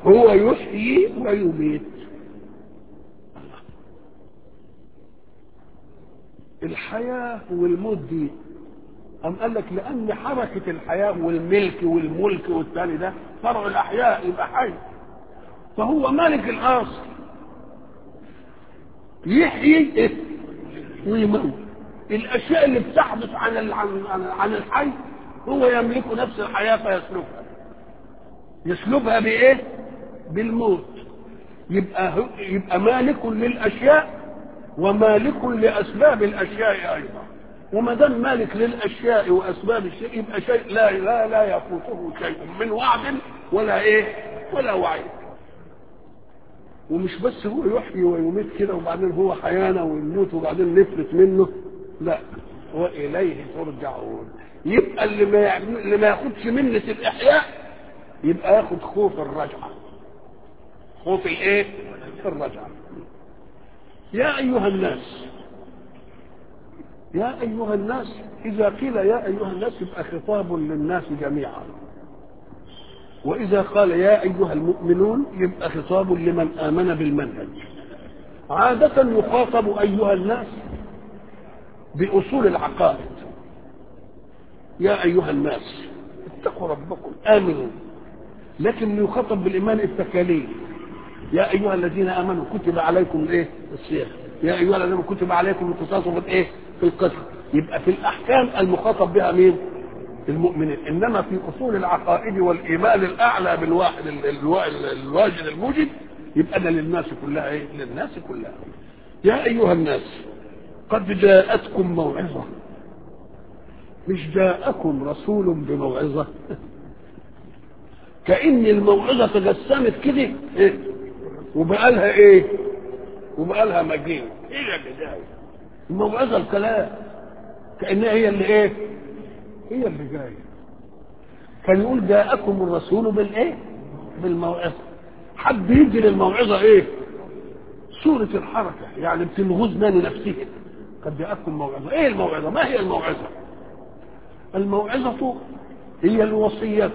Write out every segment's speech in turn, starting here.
هو يحيي ويميت الحياة والموت دي أم قال لك لأن حركة الحياة والملك والملك والتاني ده فرع الأحياء يبقى حي فهو ملك الأصل يحيي إيه؟ ويموت الأشياء اللي بتحدث عن ال- عن عن, عن الحي هو يملك نفس الحياة فيسلبها يسلبها بإيه؟ بالموت يبقى هو- يبقى مالك للأشياء ومالك لأسباب الأشياء أيضا وما دام مالك للأشياء وأسباب الشيء يبقى شيء لا لا لا يفوته شيء من وعد ولا إيه ولا وعيد ومش بس هو يحيي ويميت كده وبعدين هو حيانا ويموت وبعدين نفلت منه لا وإليه ترجعون يبقى اللي ما يعمل- اللي ما ياخدش منة الإحياء يبقى ياخد خوف الرجعة خوف الايه الرجعة يا أيها الناس يا أيها الناس إذا قيل يا أيها الناس يبقى خطاب للناس جميعا وإذا قال يا أيها المؤمنون يبقى خطاب لمن آمن بالمنهج عادة يخاطب أيها الناس بأصول العقائد يا أيها الناس اتقوا ربكم آمنوا لكن يخاطب بالإيمان التكاليف يا أيها الذين آمنوا كتب عليكم الإيه الصيام يا أيها الذين كتب عليكم القصاص في الإيه في القتل يبقى في الأحكام المخاطب بها مين المؤمنين إنما في أصول العقائد والإيمان الأعلى بالواحد ال- الوا- الواجد الموجد يبقى ده للناس كلها إيه للناس كلها يا أيها الناس قد جاءتكم موعظة مش جاءكم رسول بموعظة كأن الموعظة تجسمت كده إيه؟ وبقى لها ايه وبقى لها مجيء ايه البداية الموعظة الكلام كأنها هي اللي ايه هي اللي جاية كان يقول جاءكم الرسول بالايه بالموعظة حد يدي للموعظة ايه صورة الحركة يعني بتنغزنا لنفسها قد جاءتكم موعظة ايه الموعظة ما هي الموعظة الموعظة هي الوصية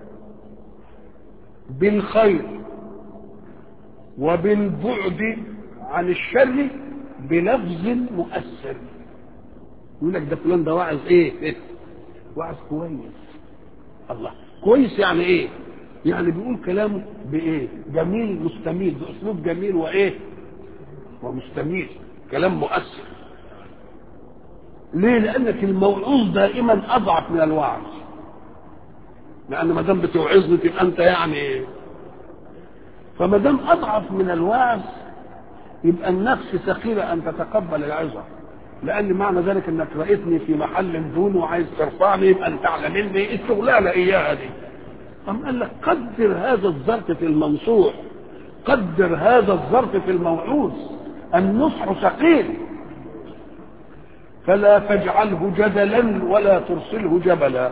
بالخير وبالبعد عن الشر بلفظ مؤثر يقول لك ده فلان ده واعظ ايه, إيه؟ واعظ كويس الله كويس يعني ايه يعني بيقول كلامه بايه جميل مستميل باسلوب جميل وايه ومستميل كلام مؤثر ليه لانك الموعوظ دائما اضعف من الوعظ لان ما دام بتوعظني تبقى انت يعني فما دام اضعف من الوعظ يبقى النفس ثقيله ان تتقبل العظه لان معنى ذلك انك رايتني في محل دون وعايز ترفعني يبقى انت اعلى مني الشغلانه اياها دي أم قال لك قدر هذا الظرف في المنصوح قدر هذا الظرف في الموعوظ النصح ثقيل فلا تجعله جدلا ولا ترسله جبلا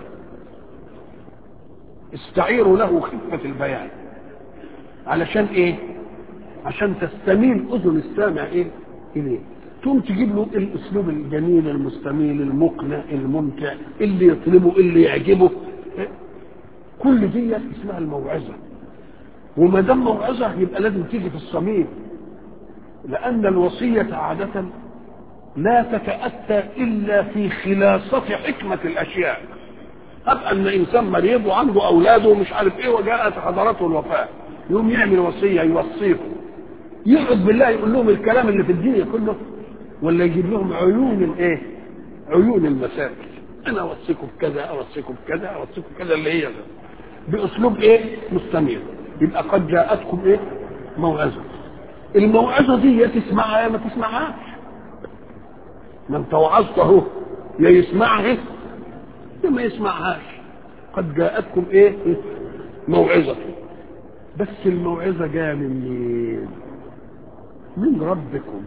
استعيروا له خفة البيان علشان ايه عشان تستميل اذن السامع ايه اليه تقوم تجيب له الاسلوب الجميل المستميل المقنع الممتع اللي يطلبه اللي يعجبه كل دي اسمها الموعظه وما دام موعظه يبقى لازم تيجي في الصميم لان الوصيه عاده لا تتاتى الا في خلاصه حكمه الاشياء ابقى ان انسان مريض وعنده اولاده ومش عارف ايه وجاءت حضرته الوفاه يقوم يعمل وصيه يوصيهم يقعد بالله يقول لهم الكلام اللي في الدنيا كله ولا يجيب لهم عيون الايه عيون المسائل انا اوصيكم بكذا اوصيكم بكذا اوصيكم بكذا اللي هي ده. باسلوب ايه مستمر يبقى قد جاءتكم ايه موعظه الموعظه دي يا تسمعها يا ما تسمعهاش ما انت وعظت اهو يا يسمعها يا ما يسمعهاش قد جاءتكم ايه موعظه بس الموعظه جايه من مين من ربكم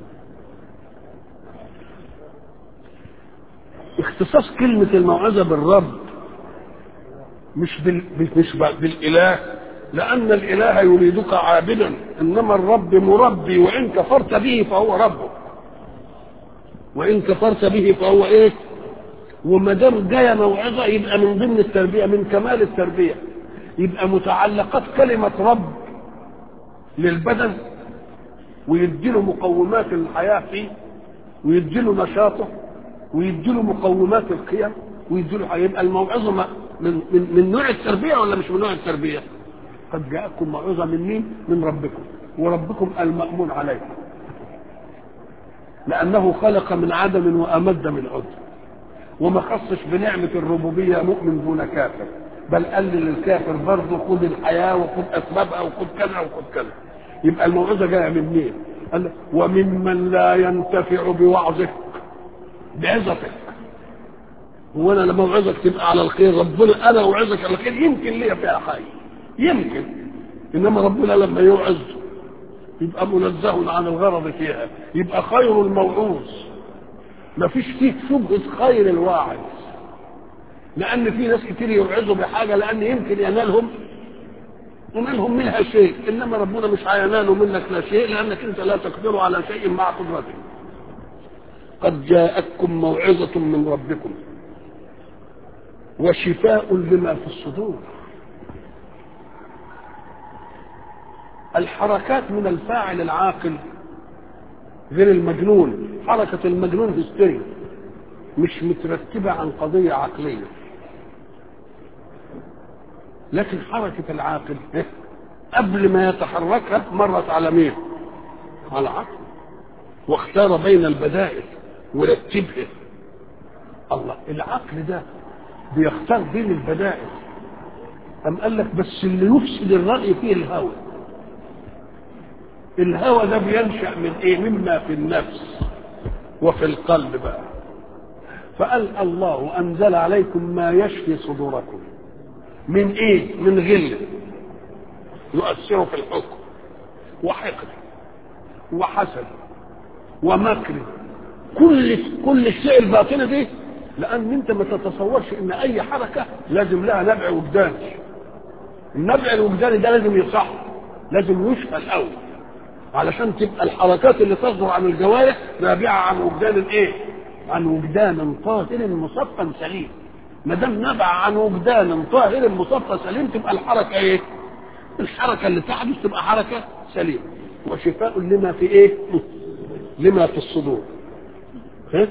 اختصاص كلمة الموعظة بالرب مش بال... مش بالاله لان الاله يريدك عابدا انما الرب مربي وان كفرت به فهو ربك وان كفرت به فهو ايه وما دام جايه موعظه يبقى من ضمن التربيه من كمال التربيه يبقى متعلقات كلمه رب للبدن ويديله مقومات الحياه فيه ويديله نشاطه ويديله مقومات القيم ويديله هيبقى الموعظه من من من نوع التربيه ولا مش من نوع التربيه؟ قد جاءتكم موعظه من مين؟ من ربكم وربكم المأمون عليكم لأنه خلق من عدم وأمد من عدم وما خصش بنعمة الربوبية مؤمن دون كافر بل قال للكافر برضه خد الحياة وخد أسبابها وخد كذا وخد كذا يبقى الموعظة جاية من مين؟ قال وممن لا ينتفع بوعظك بعظتك هو انا لما اوعظك تبقى على الخير ربنا انا اوعظك على الخير يمكن ليا فيها حاجه يمكن انما ربنا لما يوعظ يبقى منزه عن الغرض فيها يبقى خير الموعوظ ما فيش فيه شبهة خير الواعظ لأن في ناس كتير يوعظوا بحاجة لأن يمكن ينالهم ينالهم منها شيء إنما ربنا مش هينال منك لا شيء لأنك أنت لا تقدر على شيء مع قدرته قد جاءتكم موعظة من ربكم وشفاء لما في الصدور الحركات من الفاعل العاقل غير المجنون حركة المجنون هستيري مش مترتبة عن قضية عقلية لكن حركة العاقل قبل ما يتحركها مرت على مين؟ على عقل واختار بين البدائل ورتبها الله العقل ده بيختار بين البدائل أم قال لك بس اللي يفسد الرأي فيه الهوى الهوى ده بينشأ من ايه مما في النفس وفي القلب بقى فقال الله انزل عليكم ما يشفي صدوركم من ايه من غل يؤثر في الحكم وحقد وحسد ومكر كل كل الشيء الباطني دي لان انت ما تتصورش ان اي حركه لازم لها نبع وجداني النبع الوجداني ده لازم يصح لازم يشفى الاول علشان تبقى الحركات اللي تصدر عن الجوارح نابعه عن وجدان الايه؟ عن وجدان طاهر مصفى سليم ما دام نبع عن وجدان طاهر مصفى سليم تبقى الحركه ايه؟ الحركه اللي تحدث تبقى حركه سليمه وشفاء لما في ايه؟ لما في الصدور ها؟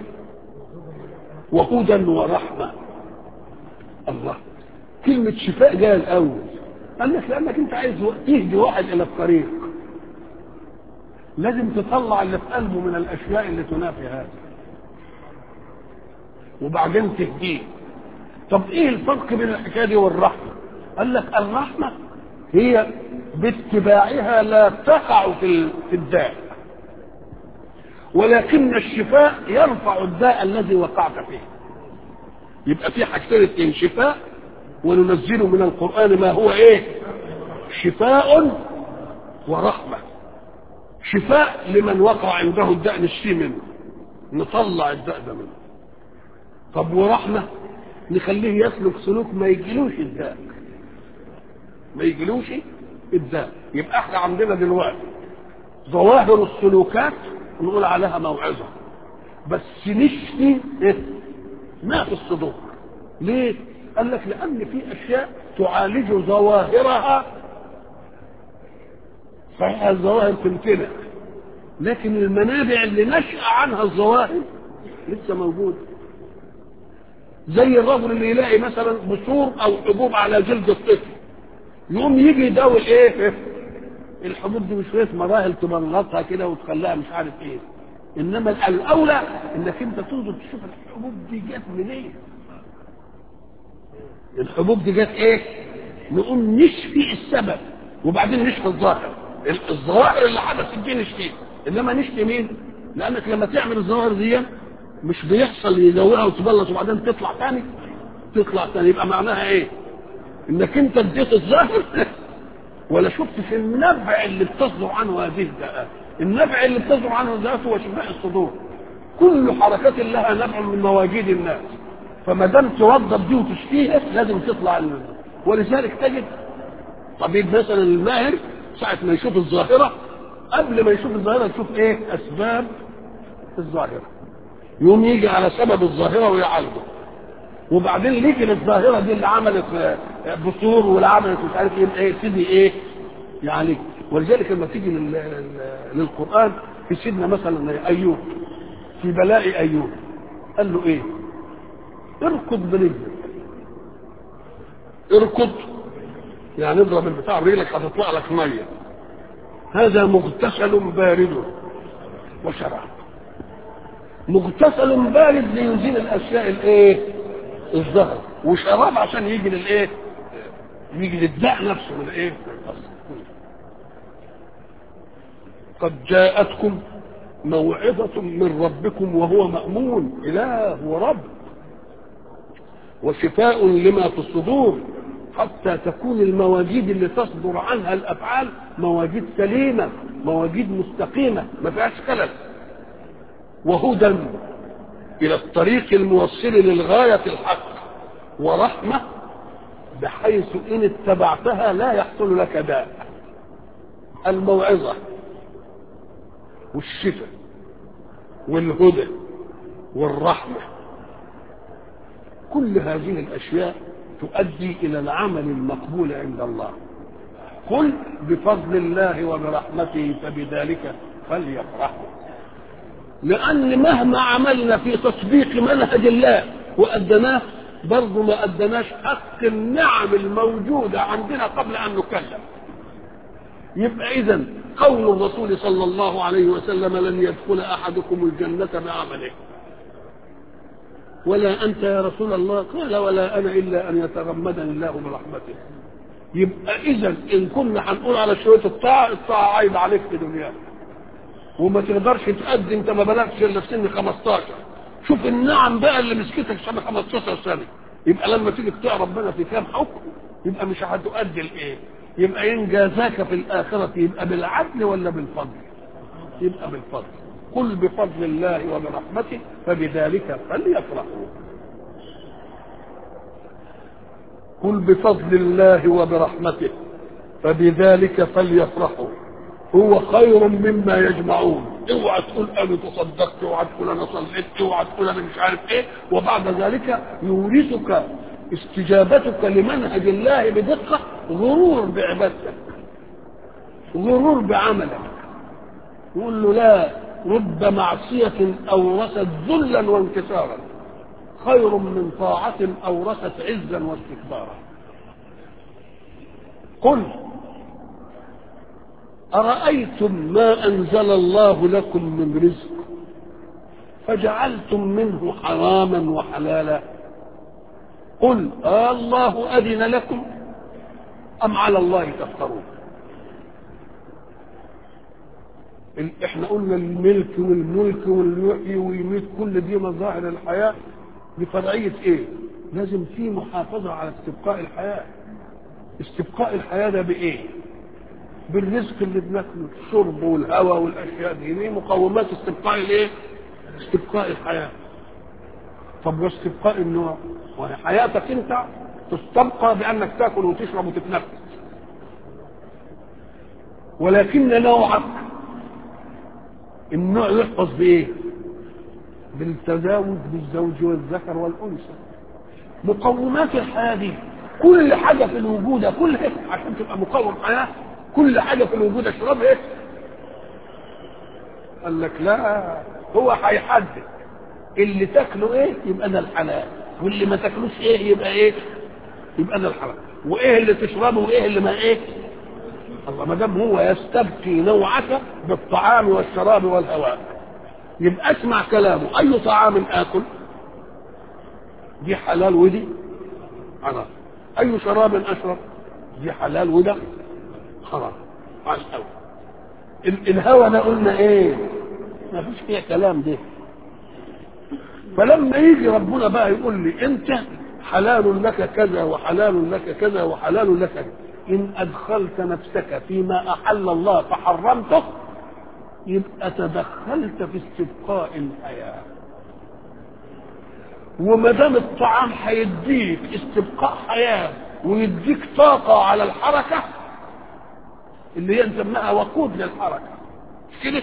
وهدى ورحمه الله كلمه شفاء جايه الاول قال لك لانك انت عايز تهدي واحد الى الطريق لازم تطلع اللي في قلبه من الاشياء اللي تنافي هذا وبعدين تهديه طب ايه الفرق بين الحكايه دي والرحمه قال لك الرحمه هي باتباعها لا تقع في في الداء ولكن الشفاء يرفع الداء الذي وقعت فيه يبقى في حاجتين اتنين شفاء وننزل من القران ما هو ايه شفاء ورحمه شفاء لمن وقع عنده الداء نشفيه منه نطلع الداء ده منه طب ورحمة نخليه يسلك سلوك ما يجيلوش الداء ما يجيلوش الداء يبقى احنا عندنا دلوقتي ظواهر السلوكات نقول عليها موعظة بس نشفي إيه؟ ما في الصدور ليه؟ قال لك لأن في أشياء تعالج ظواهرها صحيح الظواهر تمتنع لكن المنابع اللي نشأ عنها الظواهر لسه موجودة زي الرجل اللي يلاقي مثلا بثور او حبوب على جلد الطفل يقوم يجي يداول ايه الحبوب دي مش شويه مراحل تبلطها كده وتخليها مش عارف ايه انما الاولى انك انت تنظر تشوف الحبوب دي جت منين الحبوب دي جت ايه نقوم نشفي السبب وبعدين نشفي الظاهر الظواهر اللي حدثت دي نشفيها انما نشفي مين لانك لما تعمل الظواهر دي مش بيحصل يزوقها وتبلط وبعدين تطلع تاني تطلع تاني يبقى معناها ايه انك انت اديت الظاهر ولا شفت في النبع اللي بتصدر عنه هذه الدقات النبع اللي بتصدر عنه الدقات هو شفاء الصدور كل حركات لها نبع من مواجيد الناس فما دام توظف دي وتشفيها لازم تطلع ال... ولذلك تجد طبيب مثلا الماهر ساعة ما يشوف الظاهرة قبل ما يشوف الظاهرة يشوف ايه اسباب الظاهرة يوم يجي على سبب الظاهرة ويعالجه وبعدين يجي للظاهرة دي اللي عملت بثور واللي عملت مش عارف ايه يبتدي ايه يعني ولذلك لما تيجي لل- لل- للقران في سيدنا مثلا ايوب في بلاء ايوب قال له ايه اركض برجلك اركض يعني اضرب البتاع برجلك هتطلع لك ميه هذا مغتسل بارد وشراب مغتسل بارد ليزيل الاشياء الايه الظهر وشراب عشان يجي للايه يجي للداء نفسه من الايه من الأصل. قد جاءتكم موعظة من ربكم وهو مأمون إله ورب وشفاء لما في الصدور حتى تكون المواجيد اللي تصدر عنها الأفعال مواجيد سليمة مواجيد مستقيمة ما فيهاش خلل وهدى إلى الطريق الموصل للغاية الحق ورحمة بحيث إن اتبعتها لا يحصل لك داء الموعظة والشفاء والهدى والرحمة كل هذه الأشياء تؤدي إلى العمل المقبول عند الله قل بفضل الله وبرحمته فبذلك فليفرحوا لأن مهما عملنا في تطبيق منهج الله وأدناه برضه ما أدناش حق النعم الموجودة عندنا قبل أن نكلم يبقى إذا قول الرسول صلى الله عليه وسلم لن يدخل أحدكم الجنة بعمله ولا أنت يا رسول الله قال ولا أنا إلا أن يتغمدني الله برحمته يبقى إذا إن كنا هنقول على شوية الطاعة الطاعة عيب عليك في دنياك وما تقدرش تأدي أنت ما بلغتش إلا في سن 15 شوف النعم بقى اللي مسكتك سنة 15 سنة يبقى لما تيجي تطيع ربنا في كام حكم يبقى مش هتؤدي الإيه؟ يبقى إن جازاك في الآخرة يبقى بالعدل ولا بالفضل؟ يبقى بالفضل قل بفضل الله وبرحمته فبذلك فليفرحوا قل بفضل الله وبرحمته فبذلك فليفرحوا هو خير مما يجمعون اوعى تقول انا تصدقت اوعى تقول انا صليت اوعى تقول انا مش عارف ايه وبعد ذلك يورثك استجابتك لمنهج الله بدقه غرور بعبادتك غرور بعملك يقول له لا رب معصية أورثت ذلا وانكسارا خير من طاعة أورثت عزا واستكبارا قل أرأيتم ما أنزل الله لكم من رزق فجعلتم منه حراما وحلالا قل آه الله أذن لكم أم على الله تفترون ال- احنا قلنا الملك والملك واليحيي ويميت كل دي مظاهر الحياة بفرعية ايه لازم في محافظة على استبقاء الحياة استبقاء الحياة ده بايه بالرزق اللي بناكله الشرب والهواء والاشياء دي دي مقومات استبقاء الايه استبقاء الحياة طب واستبقاء النوع وحياتك انت تستبقى بانك تاكل وتشرب وتتنفس ولكن نوعك النوع يحفظ بايه بالتزاوج بالزوج والذكر والانثى مقومات الحياه دي كل حاجه في الوجود كل إيه؟ عشان تبقى مقوم حياه كل حاجه في الوجود اشرب ايه قال لك لا هو هيحدد اللي تاكله ايه يبقى ده الحلال واللي ما تاكلوش ايه يبقى ايه يبقى ده الحرام وايه اللي تشربه وايه اللي ما ايه الله ما دام هو يستبقي نوعك بالطعام والشراب والهواء يبقى اسمع كلامه اي طعام اكل دي حلال ودي حرام اي شراب اشرب دي حلال وده حرام على الاول ال- الهوى ده قلنا ايه ما فيش فيها كلام ده فلما يجي ربنا بقى يقول لي انت حلال لك كذا وحلال لك كذا وحلال لك كذا ان ادخلت نفسك فيما احل الله فحرمته يبقى تدخلت في استبقاء الحياه وما دام الطعام هيديك استبقاء حياه ويديك طاقه على الحركه اللي هي نسميها وقود للحركه مش كده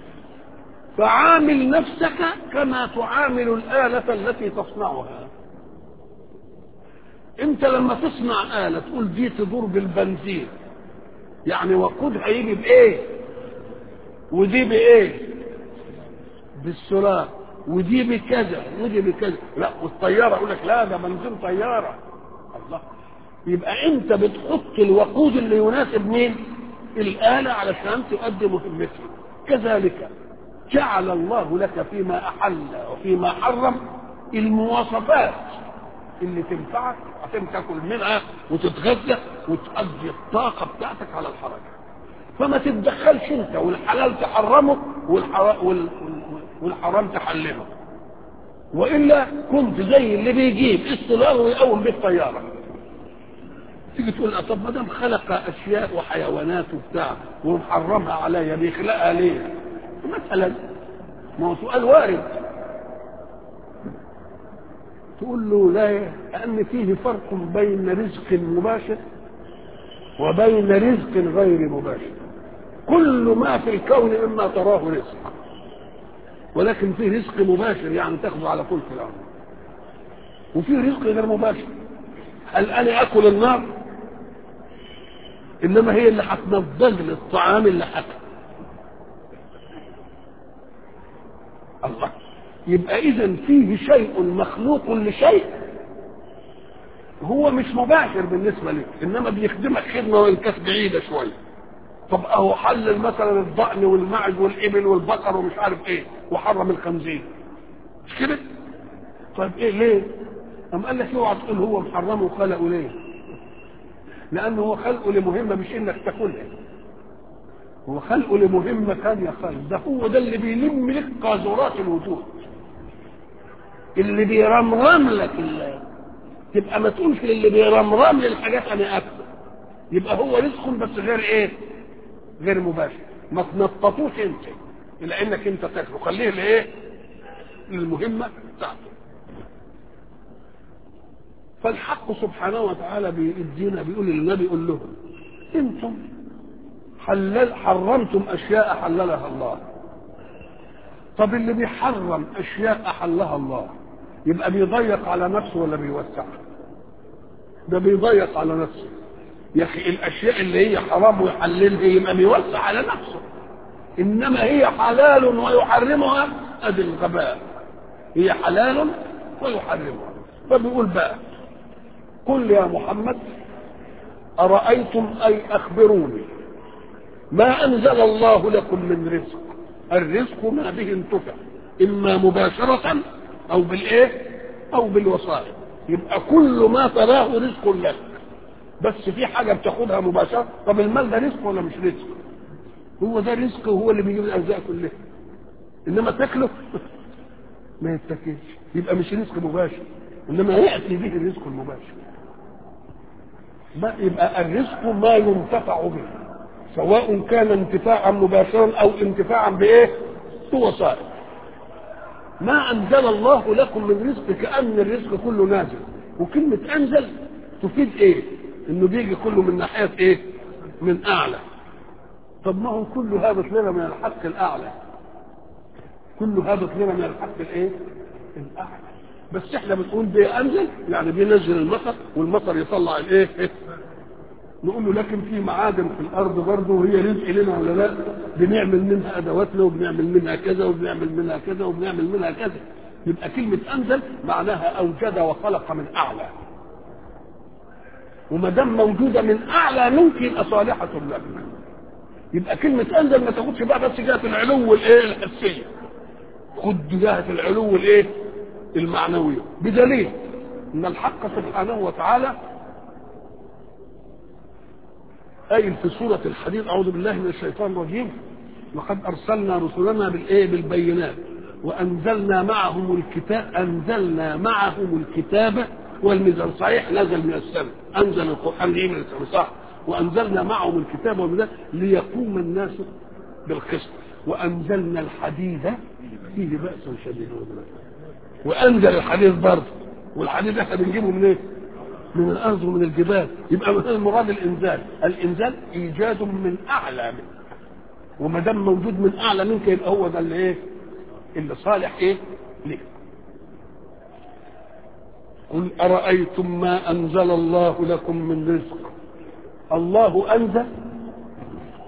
فعامل نفسك كما تعامل الآلة التي تصنعها انت لما تصنع آلة تقول دي تدور بالبنزين يعني وقودها يجي بايه ودي بايه بالسولار ودي بكذا ودي بكذا لا والطياره يقول لك لا ده بنزين طياره الله يبقى انت بتحط الوقود اللي يناسب مين الاله علشان تؤدي مهمتها كذلك جعل الله لك فيما احل وفيما حرم المواصفات اللي تنفعك عشان تاكل منها وتتغذى وتؤدي الطاقه بتاعتك على الحركه فما تتدخلش انت والحلال تحرمه والحرام, والحرام تحلله والا كنت زي اللي بيجيب السولار ويقوم بيه الطياره تيجي تقول طب ما دام خلق اشياء وحيوانات وبتاع ومحرمها عليا بيخلقها ليه؟ مثلا ما هو سؤال وارد تقول له لا لان فيه فرق بين رزق مباشر وبين رزق غير مباشر كل ما في الكون مما تراه رزق ولكن فيه رزق مباشر يعني تاخذه على طول في الارض وفيه رزق غير مباشر هل انا اكل النار انما هي اللي هتنضج لي الطعام اللي هاكله الله يبقى اذا فيه شيء مخلوق لشيء هو مش مباشر بالنسبه لك انما بيخدمك خدمه وان كانت بعيده شويه طب اهو حلل مثلا الضأن والمعز والابل والبقر ومش عارف ايه وحرم الخنزير مش كده؟ طيب ايه ليه؟ أم قال لك اوعى تقول هو محرمه وخلقه ليه؟ لأنه هو خلقه لمهمة مش إنك تاكلها. هو خلقه لمهمة ثانية خالص، ده هو ده اللي بيلم لك قاذورات الوجود. اللي بيرمرم لك الله. تبقى ما تقولش للي بيرمرم لي الحاجات أنا آكله. يبقى هو رزق بس غير إيه؟ غير مباشر. ما تنططوش أنت إلى إنك أنت تاكله، خليه لإيه؟ للمهمة بتاعته. فالحق سبحانه وتعالى بيدينا بيقول للنبي يقول لهم انتم حلل حرمتم اشياء حللها الله طب اللي بيحرم اشياء احلها الله يبقى بيضيق على نفسه ولا بيوسع ده بيضيق على نفسه يا اخي الاشياء اللي هي حرام ويحللها يبقى بيوسع على نفسه انما هي حلال ويحرمها ادي الغباء هي حلال ويحرمها فبيقول بقى قل يا محمد أرأيتم أي أخبروني ما أنزل الله لكم من رزق الرزق ما به انتفع إما مباشرة أو بالإيه أو بالوصايا يبقى كل ما تراه رزق لك بس في حاجة بتاخدها مباشرة طب المال ده رزق ولا مش رزق هو ده رزق وهو اللي بيجيب الأرزاق كلها إنما تاكله ما يتاكلش يبقى مش رزق مباشر إنما يأتي به الرزق المباشر ما يبقى الرزق ما ينتفع به سواء كان انتفاعا مباشرا او انتفاعا بايه بوسائل ما انزل الله لكم من رزق كان الرزق كله نازل وكلمه انزل تفيد ايه انه بيجي كله من ناحيه ايه من اعلى طب ما هو كله هابط لنا من الحق الاعلى كله هابط لنا من الحق الايه الاعلى بس احنا بنقول بينزل يعني بينزل المطر والمطر يطلع الايه نقول له لكن في معادن في الارض برضه وهي رزق لنا ولا لا بنعمل منها ادواتنا وبنعمل منها كذا وبنعمل منها كذا وبنعمل منها كذا يبقى كلمة أنزل معناها أوجد وخلق من أعلى وما دام موجودة من أعلى منك يبقى صالحة لك يبقى كلمة أنزل ما تاخدش بقى بس جهة العلو الإيه الحسية خد جهة العلو الإيه المعنوية بدليل ان الحق سبحانه وتعالى قايل في سورة الحديد أعوذ بالله من الشيطان الرجيم لقد أرسلنا رسلنا بالإيه بالبينات وأنزلنا معهم الكتاب أنزلنا معهم الكتاب والميزان صحيح نزل من السماء أنزل القرآن ليه من السماء صح وأنزلنا معهم الكتاب والميزان ليقوم الناس بالقسط وأنزلنا الحديد فيه بأس شديد وانزل الحديد برضه والحديد احنا بنجيبه من ايه؟ من الارض ومن الجبال يبقى من المراد الانزال الانزال ايجاد من اعلى منك وما دام موجود من اعلى منك يبقى هو ده اللي ايه؟ اللي صالح ايه؟ ليه؟ قل ارايتم ما انزل الله لكم من رزق الله انزل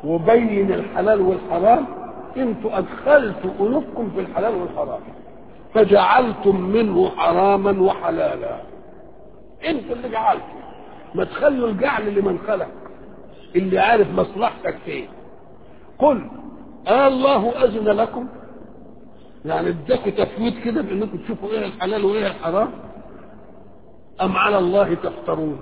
وبين الحلال والحرام انتوا ادخلتوا قلوبكم في الحلال والحرام فجعلتم منه حراما وحلالا انتوا اللي جعلتوا ما تخلوا الجعل لمن خلق اللي عارف مصلحتك فين قل آه الله أذن لكم يعني اداكوا تفويت كده بانكم تشوفوا ايه الحلال وايه الحرام ام على الله تفترون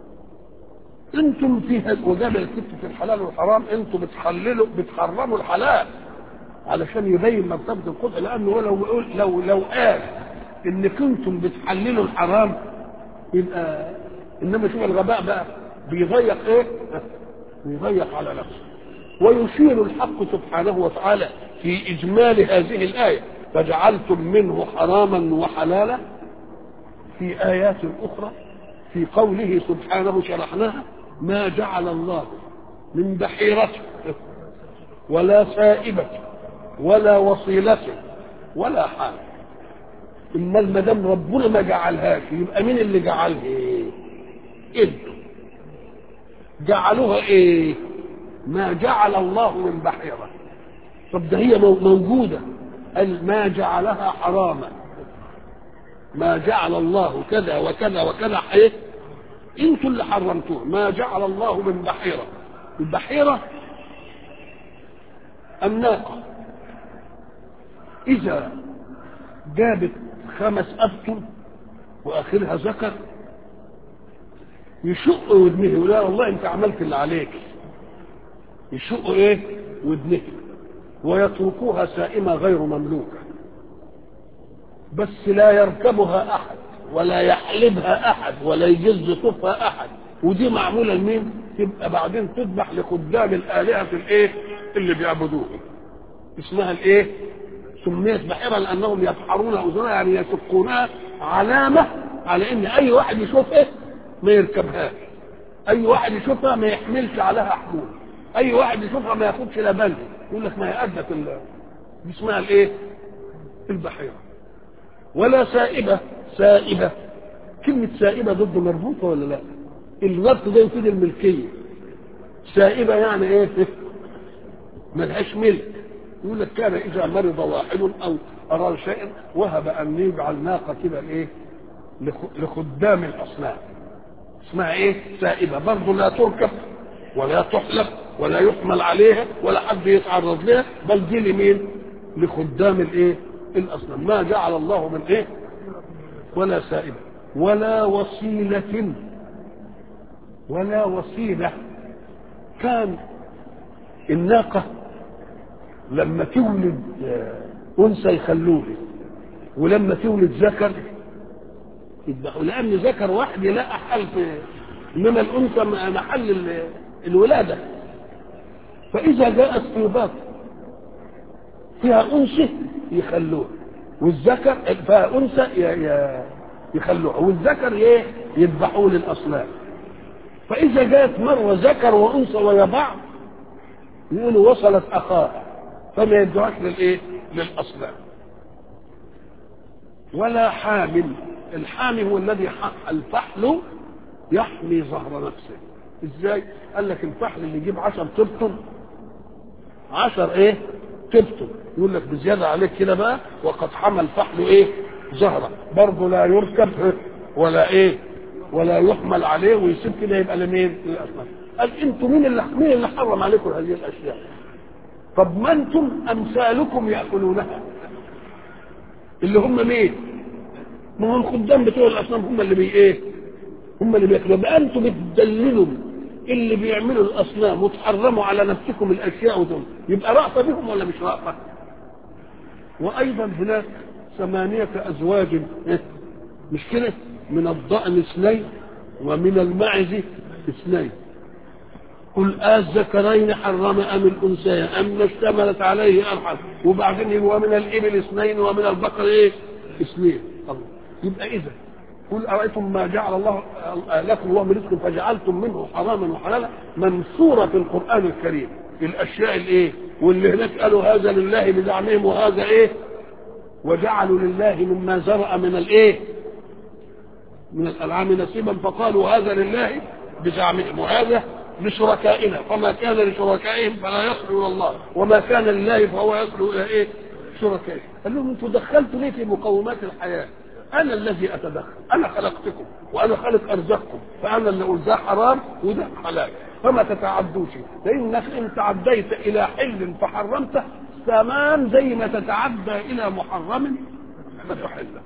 انتم في وجاب الكتب في الحلال والحرام انتم بتحللوا بتحرموا الحلال علشان يبين مرتبه القدس لانه لو لو لو قال ان كنتم بتحللوا الحرام يبقى انما شوف الغباء بقى بيضيق ايه؟ بيضيق على نفسه ويشير الحق سبحانه وتعالى في اجمال هذه الايه فجعلتم منه حراما وحلالا في ايات اخرى في قوله سبحانه شرحناها ما جعل الله من بحيرة ولا سائبة ولا وصيلة ولا حال إما ما دام ربنا ما جعلهاش يبقى مين اللي جعلها إيه؟ انتوا جعلوها ايه؟ ما جعل الله من بحيرة طب ده هي موجودة قال ما جعلها حراما ما جعل الله كذا وكذا وكذا ايه انتوا اللي حرمتوه ما جعل الله من بحيرة البحيرة الناقة إذا جابت خمس أبطن وآخرها ذكر يشق ودنه يقول لا والله أنت عملت اللي عليك يشق إيه ودنه ويتركوها سائمة غير مملوكة بس لا يركبها أحد ولا يحلبها أحد ولا يجز صفها أحد ودي معمولة لمين؟ تبقى بعدين تذبح لخدام الآلهة الإيه؟ اللي بيعبدوها اسمها الإيه؟ سميت بحيرة لأنهم يبحرون أذنها يعني يشقونها علامة على إن أي واحد يشوفها ما يركبهاش أي واحد يشوفها ما يحملش عليها حمول أي واحد يشوفها ما ياخدش لبنه يقول لك ما هي أدت دي اسمها الإيه؟ البحيرة ولا سائبة سائبة كلمة سائبة ضد مربوطة ولا لا؟ الربط ده يفيد الملكية سائبة يعني ايه؟ ملهاش ملك يقول لك كان إذا مرض واحد أو أراد شيئا وهب أن يجعل ناقة كده الايه؟ لخدام الأصنام اسمها ايه؟ سائبة برضه لا تركب ولا تحلب ولا يحمل عليها ولا حد يتعرض لها بل دي لمين؟ لخدام الايه؟ الاصنام ما جعل الله من ايه ولا سائبة ولا وصيلة ولا وصيلة كان الناقة لما تولد أنثى يخلوه ولما تولد ذكر يذبحوا لأن ذكر واحد يلاقي حل في إنما الأنثى محل الولادة فإذا جاءت في بطن فيها أنثى يخلوها والذكر فيها أنثى يخلوها والذكر ايه يذبحوه للأصنام فإذا جاءت مرة ذكر وأنثى ويا بعض يقولوا وصلت أخاها فما يدعوش للإيه؟ للأصنام ولا حامل الحامي هو الذي الفحل يحمي ظهر نفسه ازاي؟ قال لك الفحل اللي يجيب 10 تبطن 10 ايه؟ تبطن يقول لك بزياده عليك كده بقى وقد حمل فحل ايه؟ زهره برضه لا يركب ولا ايه؟ ولا يحمل عليه ويسيب كده يبقى لمين؟ للاصنام قال انتوا مين اللي مين اللي حرم عليكم هذه الاشياء؟ طب ما انتم امثالكم ياكلونها اللي هم مين؟ ما هو الخدام بتوع الاصنام هم اللي بي ايه؟ هم اللي بياكلوا بقى انتم بتدللوا اللي بيعملوا الاصنام وتحرموا على نفسكم الاشياء ودول يبقى رأفة بهم ولا مش رأفة؟ وايضا هناك ثمانية ازواج مش كده؟ من الضأن اثنين ومن المعز اثنين قل الذكرين حرم ام الانثيين ام اشتملت عليه ارحم وبعدين يبقى من الابل اثنين ومن البقر ايه؟ اثنين الله يبقى اذا قل ارايتم ما جعل الله لكم الله من رزق فجعلتم منه حراما وحلالا منصوره في القران الكريم الاشياء الايه؟ واللي هناك قالوا هذا لله بزعمهم وهذا ايه؟ وجعلوا لله مما زرع من الايه؟ من الانعام نصيبا فقالوا هذا لله بزعمهم وهذا لشركائنا فما كان لشركائهم فلا يصل الى الله وما كان لله فهو يصل الى ايه شركائه قال لهم انتوا دخلتوا ليه في مقومات الحياه انا الذي اتدخل انا خلقتكم وانا خالق ارزاقكم فانا اللي اقول ده حرام وده حلال فما تتعدوش لانك ان تعديت الى حل فحرمته تمام زي ما تتعدى الى محرم فتحله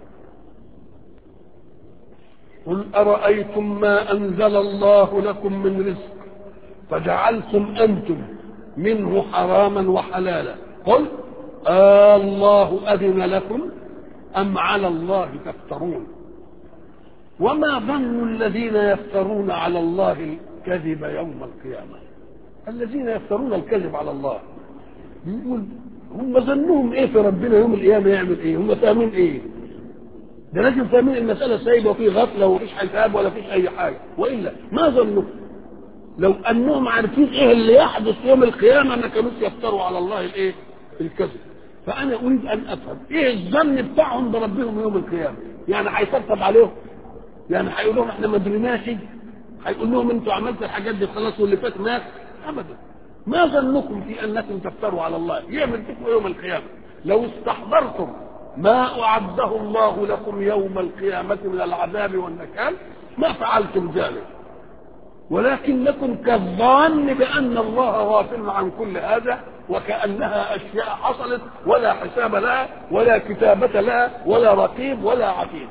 قل ارايتم ما انزل الله لكم من رزق فجعلتم انتم منه حراما وحلالا قل آه الله اذن لكم ام على الله تفترون وما ظن الذين يفترون على الله الكذب يوم القيامه الذين يفترون الكذب على الله بيقول هم ظنهم ايه في ربنا يوم القيامه يعمل ايه هم فاهمين ايه ده لازم فاهمين المساله سايبه وفي غفله ومفيش حساب ولا فيش اي حاجه والا ما ظنوا لو انهم عارفين ايه اللي يحدث يوم القيامه ما كانوش يفتروا على الله الايه الكذب فانا اريد ان افهم ايه الظن بتاعهم بربهم يوم القيامه يعني هيطبطب عليهم يعني هيقول لهم احنا ما دريناش هيقول لهم انتوا عملتوا الحاجات دي خلاص واللي فات مات ابدا ما ظنكم في انكم تفتروا على الله يعمل بكم يوم القيامه لو استحضرتم ما اعده الله لكم يوم القيامه من العذاب والنكال ما فعلتم ذلك ولكنكم كالظان بان الله غافل عن كل هذا وكانها اشياء حصلت ولا حساب لها ولا كتابه لها ولا رقيب ولا عتيد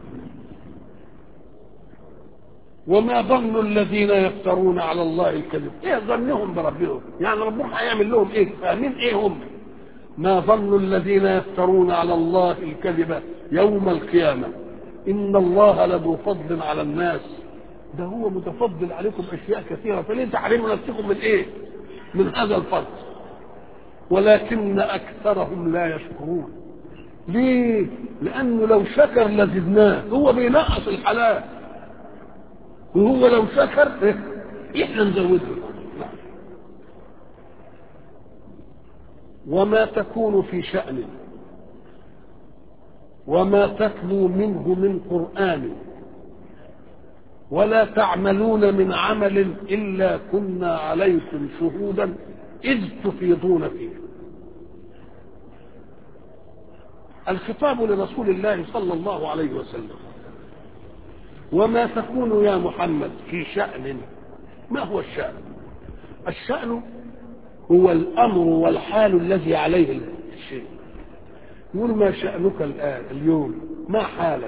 وما ظن الذين يفترون على الله الكذب ايه ظنهم بربهم يعني ربهم هيعمل لهم ايه فاهمين ايه هم ما ظن الذين يفترون على الله الكذب يوم القيامة إن الله لذو فضل على الناس ده هو متفضل عليكم أشياء كثيرة فليه تحرموا نفسكم من إيه من هذا الفضل ولكن أكثرهم لا يشكرون ليه لأنه لو شكر لزدناه هو بينقص الحلال وهو لو شكر احنا نزوده وما تكون في شأن وما تتلو منه من قرآن ولا تعملون من عمل إلا كنا عليكم شهودا إذ تفيضون فيه الخطاب لرسول الله صلى الله عليه وسلم وما تكون يا محمد في شأن ما هو الشأن الشأن هو الأمر والحال الذي عليه الشيء يقول ما شأنك الآن اليوم ما حالك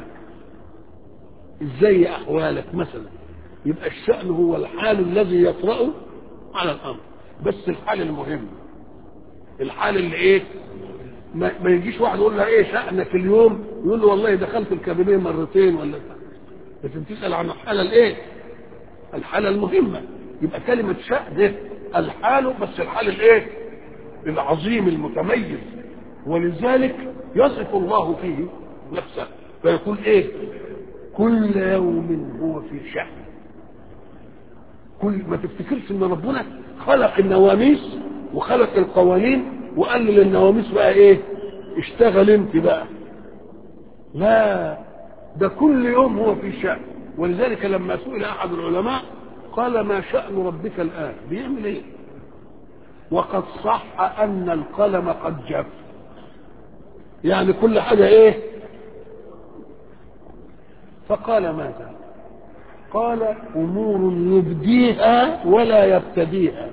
ازاي أحوالك مثلا يبقى الشأن هو الحال الذي يطرأ على الأمر بس الحال المهم الحال اللي ايه ما, ما يجيش واحد يقول له ايه شأنك اليوم يقول له والله دخلت الكابينيه مرتين ولا لكن تسأل عن الحالة الايه الحالة المهمة يبقى كلمة شأن ده الحال بس الحال الايه العظيم المتميز ولذلك يصف الله فيه نفسه فيقول ايه كل يوم هو في شأن كل ما تفتكرش ان ربنا خلق النواميس وخلق القوانين وقال للنواميس بقى ايه اشتغل انت بقى لا ده كل يوم هو في شأن ولذلك لما سئل احد العلماء قال ما شأن ربك الآن بيعمل ايه وقد صح أن القلم قد جف يعني كل حاجة ايه فقال ماذا قال أمور يبديها ولا يبتديها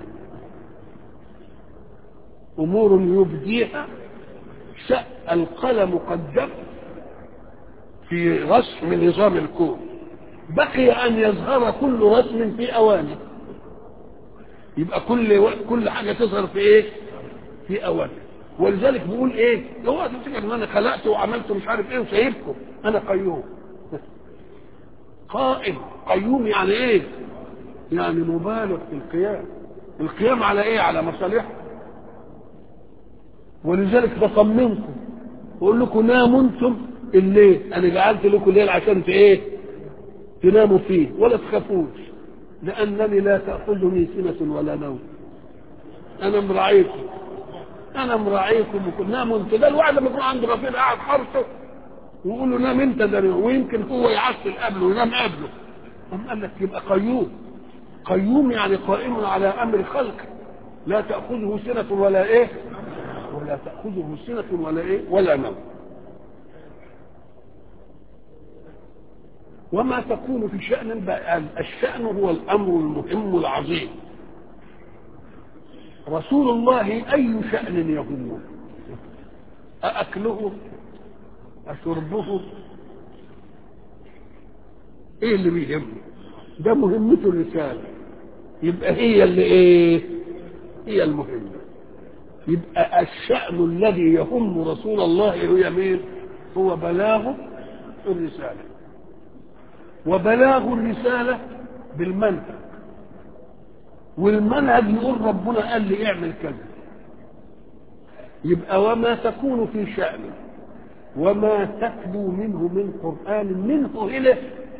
أمور يبديها شأ القلم قد جف في رسم نظام الكون بقي ان يظهر كل رسم في اوانه يبقى كل كل حاجه تظهر في ايه في اوانه ولذلك بيقول ايه هو تفتكر ان انا خلقت وعملت مش عارف ايه وسايبكم انا قيوم قائم قيوم يعني ايه يعني مبالغ في القيام القيام على ايه على مصالحه ولذلك بطمنكم بقول لكم ناموا انتم الليل انا جعلت لكم الليل عشان ايه تناموا فيه ولا تخافوش لانني لا تاخذني سنه ولا نوم انا مراعيكم انا مراعيكم وكل ناموا انت ده الواحد لما يكون عنده رفيق قاعد حرسه ويقول له نام انت ده ويمكن هو يعسل قبله وينام قبله قام قال لك يبقى قيوم قيوم يعني قائم على امر خلقه لا تاخذه سنه ولا ايه ولا تاخذه سنه ولا ايه ولا نوم وما تكون في شأن بقى الشأن هو الأمر المهم العظيم رسول الله أي شأن يهمه أأكله أشربه إيه اللي بيهمه ده مهمته الرسالة يبقى هي اللي إيه هي المهمة يبقى الشأن الذي يهم رسول الله هي مين هو بلاغ الرسالة وبلاغ الرسالة بالمنهج والمنهج يقول ربنا قال لي اعمل كذا يبقى وما تكون في شأن وما تتلو منه من قرآن منه إليه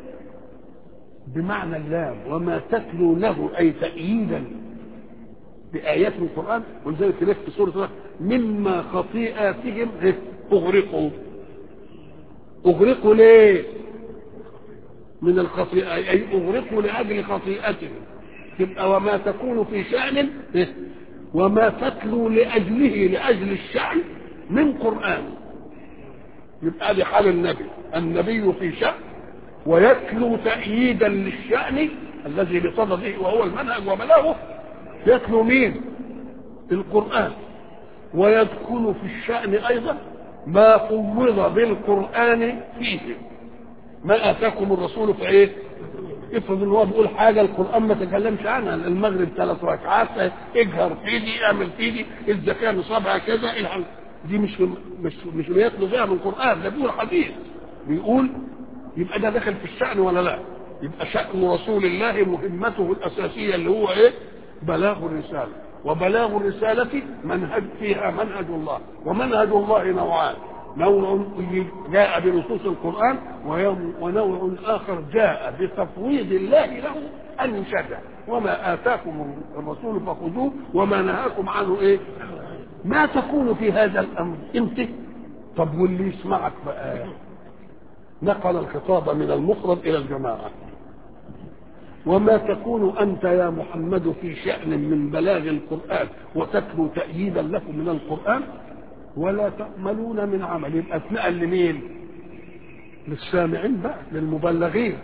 بمعنى اللام وما تتلو له أي تأييدا بآيات القرآن ولذلك تلف في سورة مما خطيئاتهم أغرقوا أغرقوا ليه؟ من الخطيئة أي أغرقوا لأجل خطيئتهم تبقى وما تكون في شأن وما تتلو لأجله لأجل الشأن من قرآن يبقى دي حال النبي النبي في شأن ويتلو تأييدا للشأن الذي بصدده وهو المنهج وبلاغه يتلو مين القرآن ويدخل في الشأن أيضا ما فوض بالقرآن فيه ما اتاكم الرسول في ايه افرض ان هو بيقول حاجه القران ما تكلمش عنها المغرب ثلاث ركعات اجهر في دي اعمل في دي الزكاه نصابها كذا دي مش مش مش بيطلب فيها من القران ده بيقول حديث بيقول يبقى ده داخل في الشأن ولا لا يبقى شأن رسول الله مهمته الأساسية اللي هو إيه بلاغ الرسالة وبلاغ الرسالة منهج فيها منهج الله ومنهج الله نوعان نوع جاء بنصوص القرآن ونوع آخر جاء بتفويض الله له أنشده وما آتاكم الرسول فخذوه وما نهاكم عنه إيه ما تكون في هذا الأمر أنت طب واللي يسمعك بقى نقل الخطاب من المفرد إلى الجماعة وما تكون أنت يا محمد في شأن من بلاغ القرآن وتتلو تأييدا لكم من القرآن ولا تأملون من عمل يبقى اتنقل لمين للسامعين بقى للمبلغين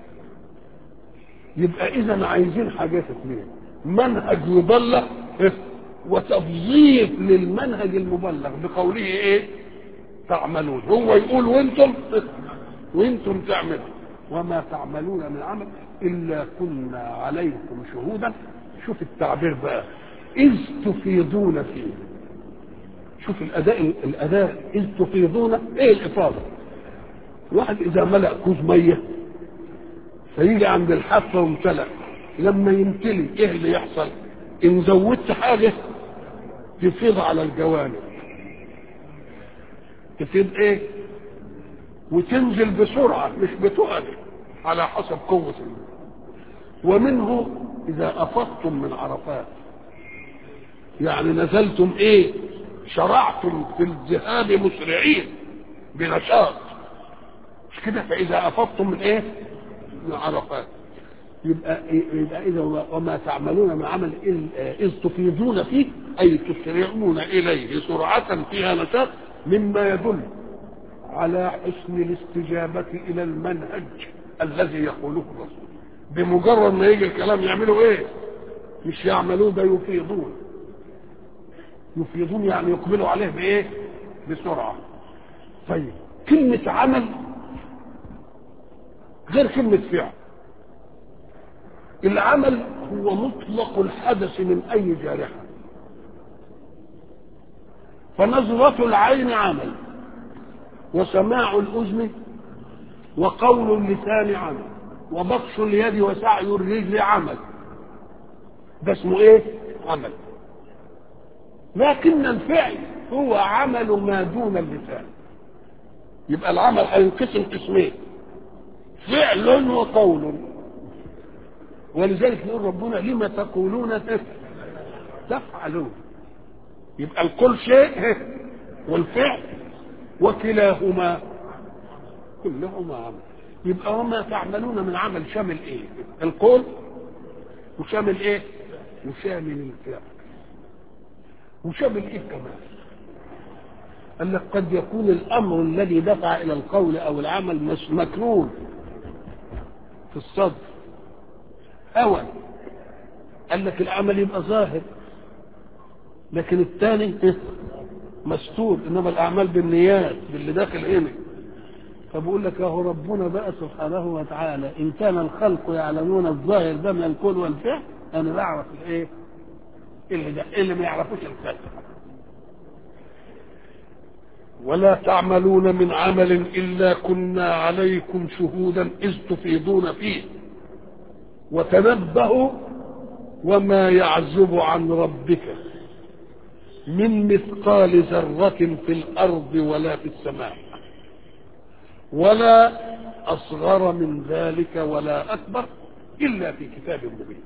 يبقى اذا عايزين حاجات اثنين منهج يبلغ وتوظيف للمنهج المبلغ بقوله ايه تعملون هو يقول وانتم وانتم تعملوا وما تعملون من عمل الا كنا عليكم شهودا شوف التعبير بقى اذ تفيضون فيه شوف الاداء الاداء اذ تفيضون ايه الافاضه الواحد اذا ملا كوز ميه فيجي عند الحافه وامتلأ لما يمتلي ايه اللي يحصل ان زودت حاجه تفيض على الجوانب تفيض ايه وتنزل بسرعه مش بتقل على حسب قوه ومنه اذا افضتم من عرفات يعني نزلتم ايه شرعتم في الذهاب مسرعين بنشاط مش كده فاذا افضتم من ايه من عرفات يبقى يبقى اذا وما تعملون من عمل اذ تفيضون فيه اي تسرعون اليه سرعه فيها نشاط مما يدل على حسن الاستجابه الى المنهج الذي يقوله الرسول بمجرد ما يجي الكلام يعملوا ايه مش يعملوه ده يفيضون يفيضون يعني يقبلوا عليه بايه بسرعه طيب كلمه عمل غير كلمه فعل العمل هو مطلق الحدث من اي جارحه فنظرة العين عمل وسماع الأذن وقول اللسان عمل وبطش اليد وسعي الرجل عمل ده اسمه ايه عمل لكن الفعل هو عمل ما دون اللسان يبقى العمل هينقسم قسمين فعل وقول ولذلك يقول ربنا لما تقولون تفعلون يبقى القول شيء والفعل وكلاهما كلهما عمل يبقى وما تعملون من عمل شامل ايه القول وشامل ايه وشامل الفعل وشامل ايه كمان قال لك قد يكون الامر الذي دفع الى القول او العمل مش مكروه في الصدر اول قال لك العمل يبقى ظاهر لكن الثاني مستور انما الاعمال بالنيات باللي داخل هنا فبقول لك اهو ربنا بقى سبحانه وتعالى ان كان الخلق يعلمون الظاهر ده من الكون والفعل انا بعرف الايه اللي ده اللي ما يعرفوش الخلق ولا تعملون من عمل الا كنا عليكم شهودا اذ تفيضون فيه وتنبهوا وما يعزب عن ربك من مثقال ذرة في الأرض ولا في السماء ولا أصغر من ذلك ولا أكبر إلا في كتاب مبين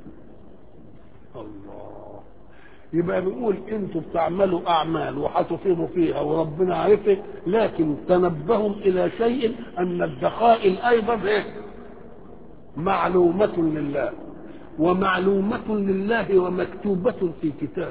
الله يبقى بيقول انتوا بتعملوا اعمال وهتفيضوا فيها وربنا عارفه لكن تنبهوا الى شيء ان الدخائل ايضا ايه معلومة لله ومعلومة لله ومكتوبة في كتاب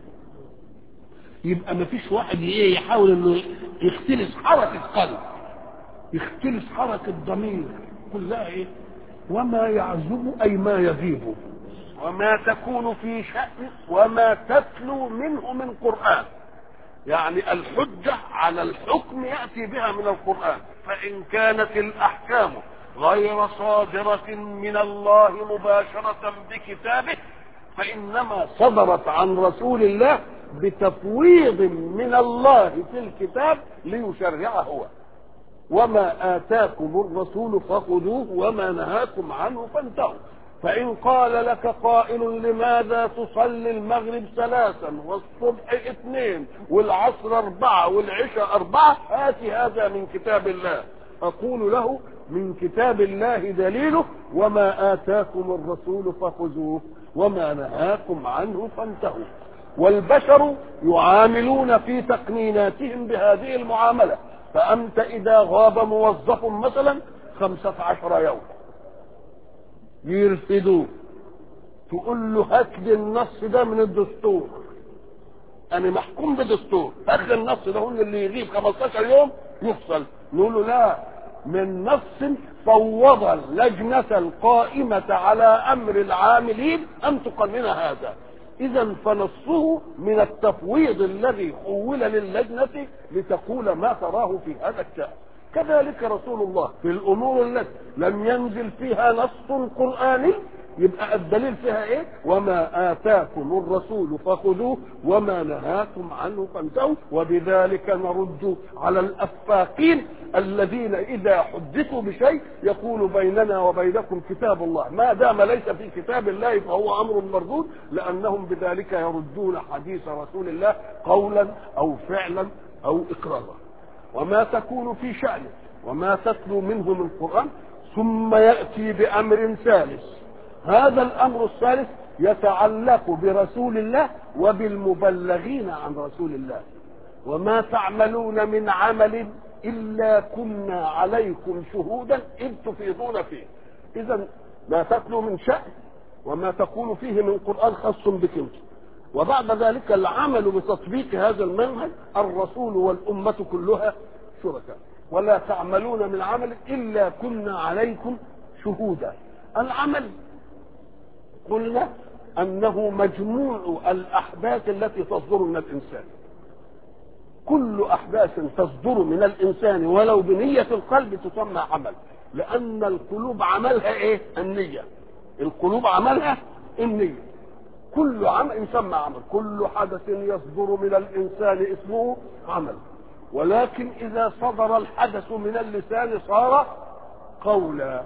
يبقى ما فيش واحد ايه يحاول انه يختلس حركة قلب يختلس حركة ضمير كلها ايه وما يعزب اي ما يغيب وما تكون في شأن وما تتلو منه من قرآن يعني الحجة على الحكم يأتي بها من القرآن فإن كانت الأحكام غير صادرة من الله مباشرة بكتابه فإنما صدرت عن رسول الله بتفويض من الله في الكتاب ليشرع هو وما آتاكم الرسول فخذوه وما نهاكم عنه فانتهوا فإن قال لك قائل لماذا تصلي المغرب ثلاثا والصبح اثنين والعصر أربعة والعشاء أربعة آت هذا من كتاب الله أقول له من كتاب الله دليله وما آتاكم الرسول فخذوه وما نهاكم عنه فانتهوا والبشر يعاملون في تقنيناتهم بهذه المعاملة فأنت إذا غاب موظف مثلا خمسة عشر يوم يرفدوه تقول له هات لي النص ده من الدستور انا محكوم بدستور هات لي النص ده هو اللي يغيب 15 يوم يفصل نقول له لا من نص فوض اللجنة القائمة على أمر العاملين أن تقنن هذا إذا فنصه من التفويض الذي حول للجنة لتقول ما تراه في هذا الشأن كذلك رسول الله في الأمور التي لم ينزل فيها نص قرآني يبقى الدليل فيها ايه وما آتاكم الرسول فخذوه وما نهاكم عنه فانتهوا وبذلك نرد على الأفاقين الذين إذا حدثوا بشيء يقول بيننا وبينكم كتاب الله ما دام ليس في كتاب الله فهو أمر مردود لأنهم بذلك يردون حديث رسول الله قولا أو فعلا أو إقرارا وما تكون في شأنه وما تتلو منه من القرآن ثم يأتي بأمر ثالث هذا الأمر الثالث يتعلق برسول الله وبالمبلغين عن رسول الله وما تعملون من عمل إلا كنا عليكم شهودا إذ تفيضون فيه إذا ما تتلو من شأن وما تكون فيه من قرآن خاص بكم وبعد ذلك العمل بتطبيق هذا المنهج الرسول والأمة كلها شركاء ولا تعملون من عمل إلا كنا عليكم شهودا العمل قلنا أنه مجموع الأحداث التي تصدر من الإنسان كل أحداث تصدر من الإنسان ولو بنية القلب تسمى عمل لأن القلوب عملها إيه؟ النية القلوب عملها النية كل عمل يسمى عمل كل حدث يصدر من الإنسان اسمه عمل ولكن إذا صدر الحدث من اللسان صار قولا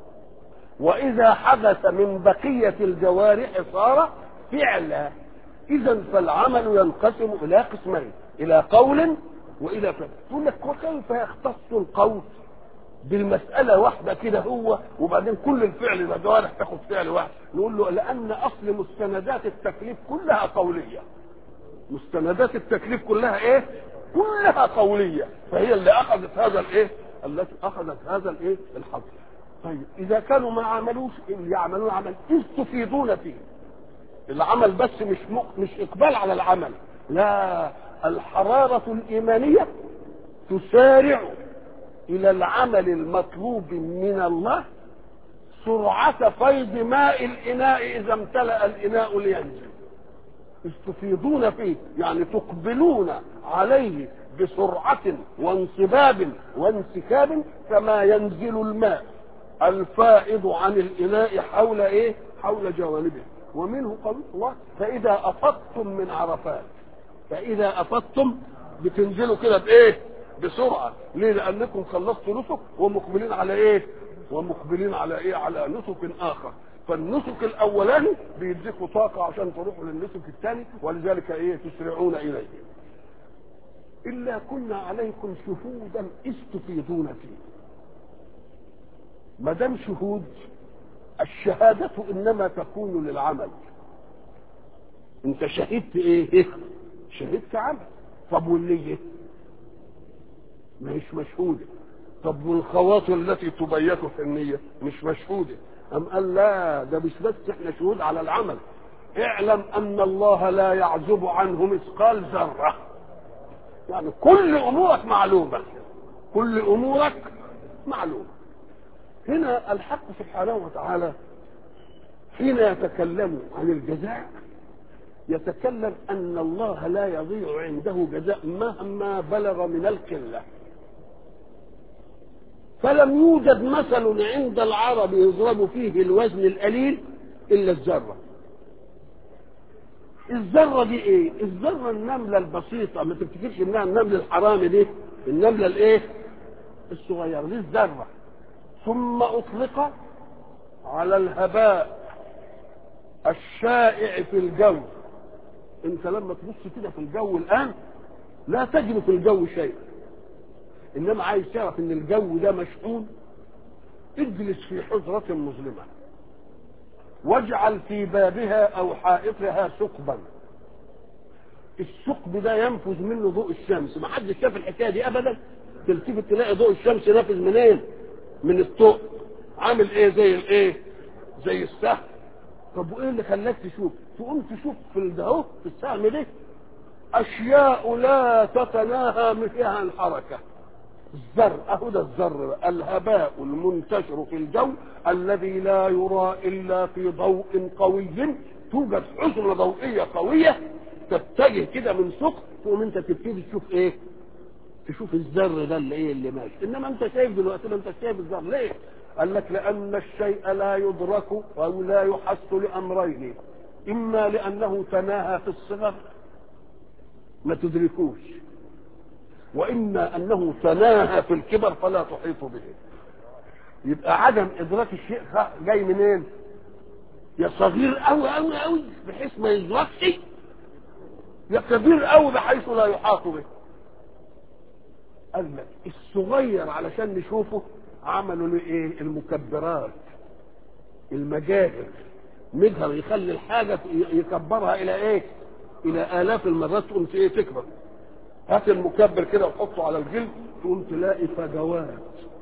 وإذا حدث من بقية الجوارح صار فعلا إذا فالعمل ينقسم إلى قسمين إلى قول وإلى فعل تقول لك وكيف يختص القول بالمسألة واحدة كده هو وبعدين كل الفعل ده جوارح تاخد فعل واحد نقول له لأن أصل مستندات التكليف كلها قولية مستندات التكليف كلها إيه؟ كلها قولية فهي اللي أخذت هذا الإيه؟ التي أخذت هذا الإيه؟ الحظ طيب اذا كانوا ما عملوش يعملون عمل اذ تفيضون فيه العمل بس مش م... مش اقبال على العمل لا الحراره الايمانيه تسارع الى العمل المطلوب من الله سرعة فيض ماء الإناء إذا امتلأ الإناء لينزل تفيضون فيه يعني تقبلون عليه بسرعة وانصباب وانسكاب كما ينزل الماء الفائض عن الإناء حول إيه؟ حول جوانبه ومنه قول الله فإذا أفضتم من عرفات فإذا أفضتم بتنزلوا كده بإيه؟ بسرعة ليه؟ لأنكم خلصتوا نسك ومقبلين على إيه؟ ومقبلين على إيه؟ على نسك آخر فالنسك الاولاني بيديكوا طاقه عشان تروحوا للنسك الثاني ولذلك ايه تسرعون اليه الا كنا عليكم شهودا اذ تفيضون فيه ما دام شهود الشهاده انما تكون للعمل انت شهدت ايه شهدت عمل طب والنيه مش مشهوده طب والخواطر التي تبيت في النيه مش مشهوده أم قال لا ده مش بس احنا شهود على العمل اعلم أن الله لا يعزب عنه مثقال ذرة يعني كل أمورك معلومة كل أمورك معلومة هنا الحق سبحانه وتعالى حين يتكلم عن الجزاء يتكلم أن الله لا يضيع عنده جزاء مهما بلغ من القلة فلم يوجد مثل عند العرب يضرب فيه الوزن القليل الا الذره الذره دي ايه الذره النمله البسيطه ما تفتكرش انها النمله الحرامي دي النمله الايه الصغيره دي الذره ثم اطلق على الهباء الشائع في الجو انت لما تبص كده في الجو الان لا تجد في الجو شيء انما عايز تعرف ان الجو ده مشحون اجلس في حجرة مظلمة واجعل في بابها او حائطها ثقبا الثقب ده ينفذ منه ضوء الشمس ما حدش شاف الحكايه دي ابدا تلتفت تلاقي ضوء الشمس نافذ منين من الثقب عامل ايه زي الايه زي السهم طب وايه اللي خلاك تشوف تقوم تشوف في الدهو في السهم ده اشياء لا تتناهى فيها الحركه الذر اهو ده الذر الهباء المنتشر في الجو الذي لا يرى الا في ضوء قوي توجد حزمه ضوئيه قويه تتجه كده من ثقب تقوم انت تبتدي تشوف ايه تشوف الذر ده اللي ايه اللي ماشي انما انت شايف دلوقتي ما انت شايف الذر ليه قال لك لان الشيء لا يدرك او لا يحس لامرين اما لانه تناهى في الصغر ما تدركوش واما انه تناهى في الكبر فلا تحيط به يبقى عدم ادراك الشيء جاي منين يا صغير قوي قوي قوي بحيث ما يدركش يا كبير قوي بحيث لا يحاط به قال لك الصغير علشان نشوفه عملوا له ايه المكبرات المجاهر مجهر يخلي الحاجه يكبرها الى ايه الى الاف المرات تقوم ايه تكبر هات المكبر كده وحطه على الجلد تقوم تلاقي فجوات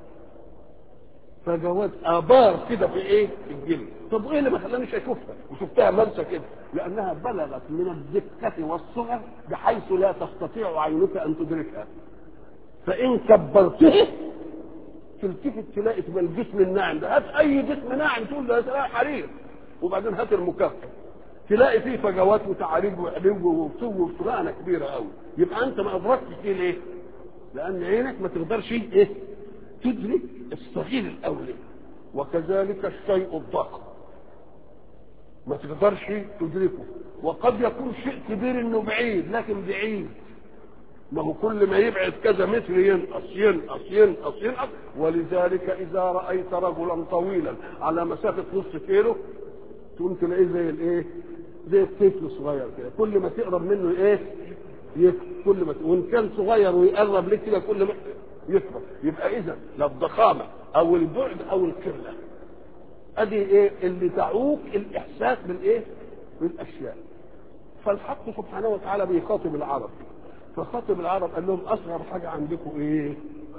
فجوات ابار كده في ايه في الجلد طب ايه اللي ما خلانيش اشوفها وشفتها منسى كده لانها بلغت من الدقه والصغر بحيث لا تستطيع عينك ان تدركها فان كبرته تلتفت تلاقي تبقى الجسم الناعم ده هات اي جسم ناعم تقول ده تلاقي حرير وبعدين هات المكبر تلاقي فيه فجوات وتعاريج وعلو وسو وفرقانه كبيره قوي يبقى انت ما ادركتش فيه ليه؟ لان عينك ما تقدرش ايه؟ تدرك الصغير الاولي وكذلك الشيء الضخم ما تقدرش تدركه وقد يكون شيء كبير انه بعيد لكن بعيد ما هو كل ما يبعد كذا متر ينقص ينقص ينقص ينقص ولذلك اذا رايت رجلا طويلا على مسافه نص كيلو تقوم تلاقيه زي الايه؟ زي الطفل الصغير كده كل ما تقرب منه ايه؟ يكبر كل ما وان كان صغير ويقرب لك كده كل ما يكبر يبقى اذا لا الضخامه او البعد او القله ادي ايه اللي تعوق الاحساس بالايه؟ بالاشياء فالحق سبحانه وتعالى بيخاطب العرب فخاطب العرب قال لهم اصغر حاجه عندكم ايه؟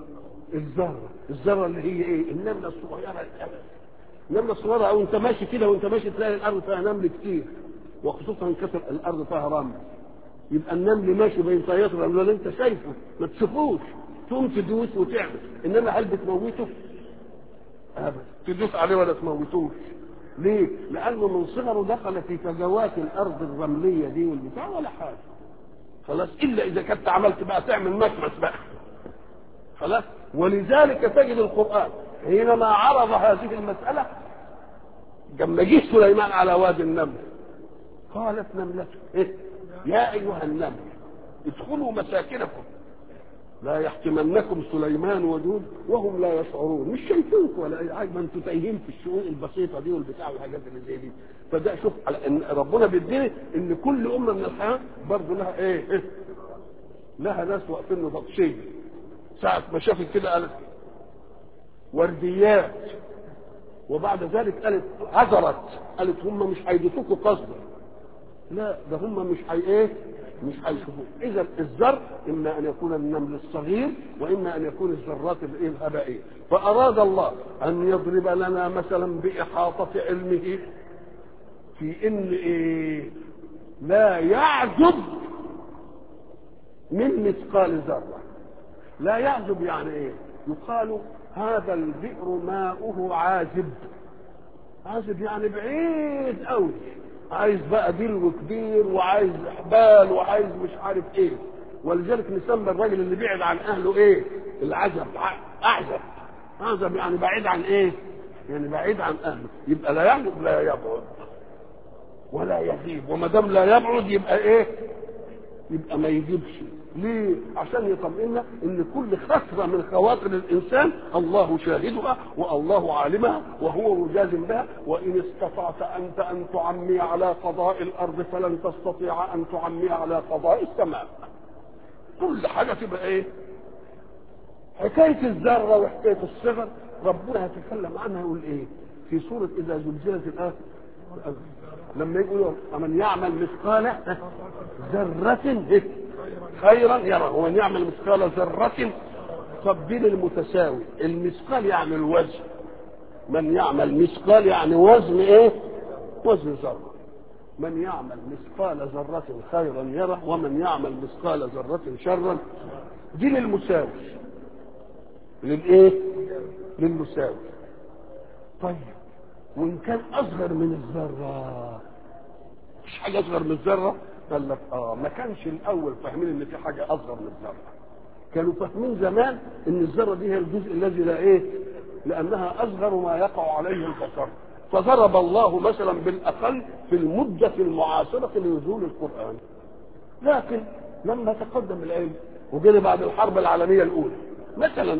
الذره الذره اللي هي ايه النمله الصغيره الأبد. النمله الصغيره او انت ماشي كده وانت ماشي تلاقي الارض فيها نمل كتير وخصوصا كثر الارض فيها رمل يبقى النمل ماشي بين طيات الرمل اللي انت شايفه ما تشوفوش تقوم تدوس وتعمل انما هل بتموته؟ ابدا تدوس عليه ولا تموتوش ليه؟ لانه من صغره دخل في فجوات الارض الرمليه دي والبتاع ولا حاجه خلاص الا اذا كنت عملت بقى تعمل مكمس بقى خلاص ولذلك تجد القران حينما عرض هذه المساله لما جه سليمان على وادي النمل قالت نملة إيه؟ يا أيها النمل ادخلوا مساكنكم لا يحتمنكم سليمان وجود وهم لا يشعرون مش شايفينكم ولا اي حاجه ما انتوا تايهين في الشؤون البسيطه دي والبتاع والحاجات اللي زي دي فده شوف على ان ربنا بيديني ان كل امه من الحياه برضه لها ايه, إيه؟ لها ناس واقفين نبطشيه ساعه ما شافت كده قالت ورديات وبعد ذلك قالت عذرت قالت هم مش هيدوسوكوا قصدا لا ده هم مش هي ايه مش هيشوفوه اذا الذر اما ان يكون النمل الصغير واما ان يكون الذرات الايه الهبائيه فاراد الله ان يضرب لنا مثلا باحاطه علمه في ان ايه لا يعجب من مثقال ذره لا يعجب يعني ايه يقال هذا البئر ماؤه عازب عازب يعني بعيد قوي عايز بقى دلو كبير وعايز حبال وعايز مش عارف ايه ولذلك نسمى الراجل اللي بعد عن اهله ايه العزب اعزب اعزب يعني بعيد عن ايه يعني بعيد عن اهله يبقى لا يعجب لا يبعد ولا يغيب وما دام لا يبعد يبقى ايه يبقى ما يجيبش ليه عشان يطمئن ان كل خطره من خواطر الانسان الله شاهدها والله عالمها وهو مجازم بها وان استطعت انت ان تعمي على قضاء الارض فلن تستطيع ان تعمي على قضاء السماء كل حاجه تبقى ايه حكايه الذره وحكايه الصغر ربنا يتكلم عنها يقول ايه في سوره اذا زلزلت الارض لما يقولوا من يعمل مثقال ذرة خيرا يرى ومن يعمل مثقال ذرة تبديل المتساوي المثقال يعني الوزن من يعمل مثقال يعني وزن ايه وزن ذرة من يعمل مثقال ذرة خيرا يرى ومن يعمل مثقال ذرة شرا دي للمساوي للايه للمساوي طيب وان كان اصغر من الذره مش حاجه اصغر من الذره قال لك اه ما كانش الاول فاهمين ان في حاجه اصغر من الذره كانوا فاهمين زمان ان الذره دي هي الجزء الذي لا ايه لانها اصغر ما يقع عليه البصر فضرب الله مثلا بالاقل في المده المعاصره لنزول القران لكن لما تقدم العلم وجينا بعد الحرب العالميه الاولى مثلا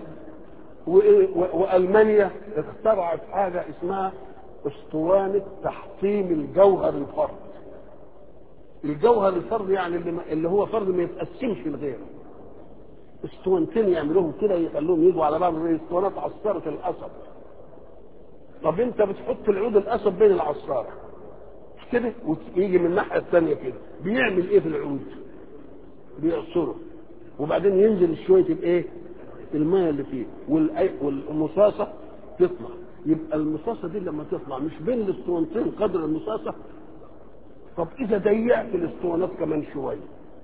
والمانيا اخترعت حاجه اسمها اسطوانه تحطيم الجوهر الفرد الجوهر الفرد يعني اللي, اللي هو فرد ما يتقسمش لغيره اسطوانتين يعملوهم كده يخلوهم يجوا على بعض زي اسطوانات عصاره القصب طب انت بتحط العود القصب بين العصاره مش كده ويجي من الناحيه الثانيه كده بيعمل ايه في العود بيعصره وبعدين ينزل شويه الايه الميه اللي فيه والمصاصه تطلع يبقى المصاصه دي لما تطلع مش بين الاسطوانتين قدر المصاصه طب اذا ضيقت الاسطوانات كمان شويه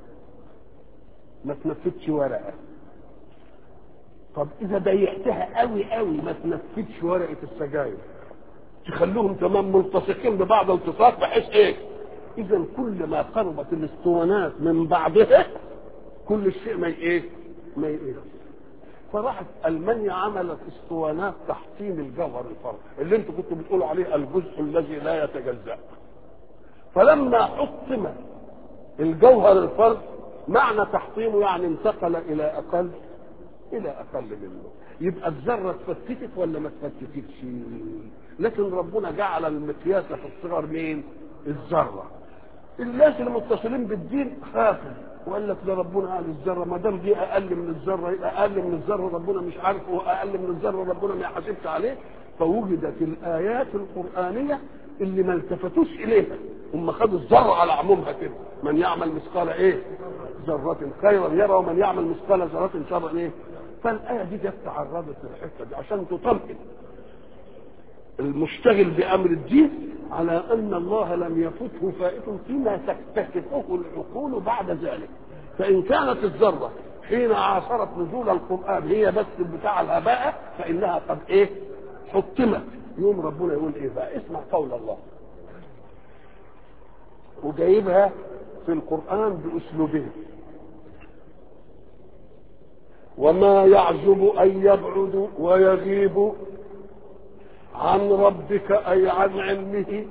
ما تنفتش ورقه طب اذا ضيقتها قوي قوي ما تنفتش ورقه السجاير تخلوهم تمام ملتصقين ببعض التصاق بحيث ايه اذا كل ما قربت الاسطوانات من بعضها كل الشيء ما ايه ما ايه فراحت المانيا عملت اسطوانات تحطيم الجوهر الفرد اللي انتوا كنتوا بتقولوا عليه الجزء الذي لا يتجزا فلما حطم الجوهر الفرد معنى تحطيمه يعني انتقل الى اقل الى اقل منه يبقى الذره اتفتتت ولا ما اتفتتتش لكن ربنا جعل المقياس في الصغر مين الذره الناس المتصلين بالدين خافوا وقال لك ده ربنا قال الذره ما دام دي اقل من الذره يبقى اقل من الذره ربنا مش عارف هو اقل من الذره ربنا ما يحاسبش عليه فوجدت الايات القرانيه اللي ما التفتوش اليها هم خدوا الذره على عمومها كده من يعمل مثقال ايه ذره خيرا يرى ومن يعمل مثقال ذره شرا ايه فالآية دي جت تعرضت للحتة دي عشان تطمئن المشتغل بأمر الدين على أن الله لم يفته فائت فيما تكتشفه العقول بعد ذلك فإن كانت الذرة حين عاصرت نزول القرآن هي بس بتاع الهباء فإنها قد إيه حطمت يوم ربنا يقول إيه بقى اسمع قول الله وجايبها في القرآن بأسلوبه وما يعزب أن يبعد ويغيب عن ربك أي عن علمه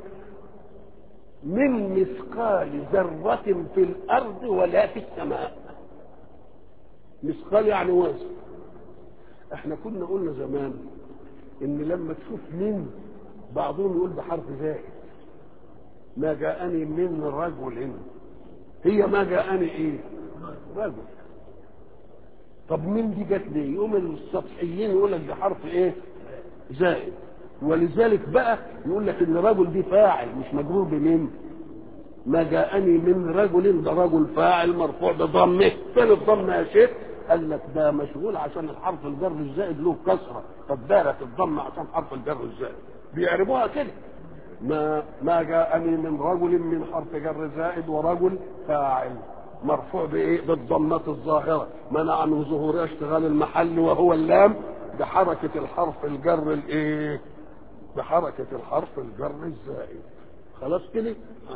من مثقال ذرة في الأرض ولا في السماء مثقال يعني وزن احنا كنا قلنا زمان ان لما تشوف من بعضهم يقول بحرف زائد ما جاءني من رجل هي ما جاءني ايه رجل طب من دي جت ليه يقوم السطحيين يقول لك ده حرف ايه زائد ولذلك بقى يقول لك ان رجل دي فاعل مش مجرور بمن ما جاءني من رجل ده رجل فاعل مرفوع بضمه فين الضمه يا شيخ قال لك ده مشغول عشان الحرف الجر الزائد له كسره فدارت الضمه عشان حرف الجر الزائد بيعربوها كده ما ما جاءني من رجل من حرف جر زائد ورجل فاعل مرفوع بايه بالضمات الظاهره منع من ظهورها اشتغال المحل وهو اللام بحركه الحرف الجر الايه بحركه الحرف الجر الزائد خلاص كده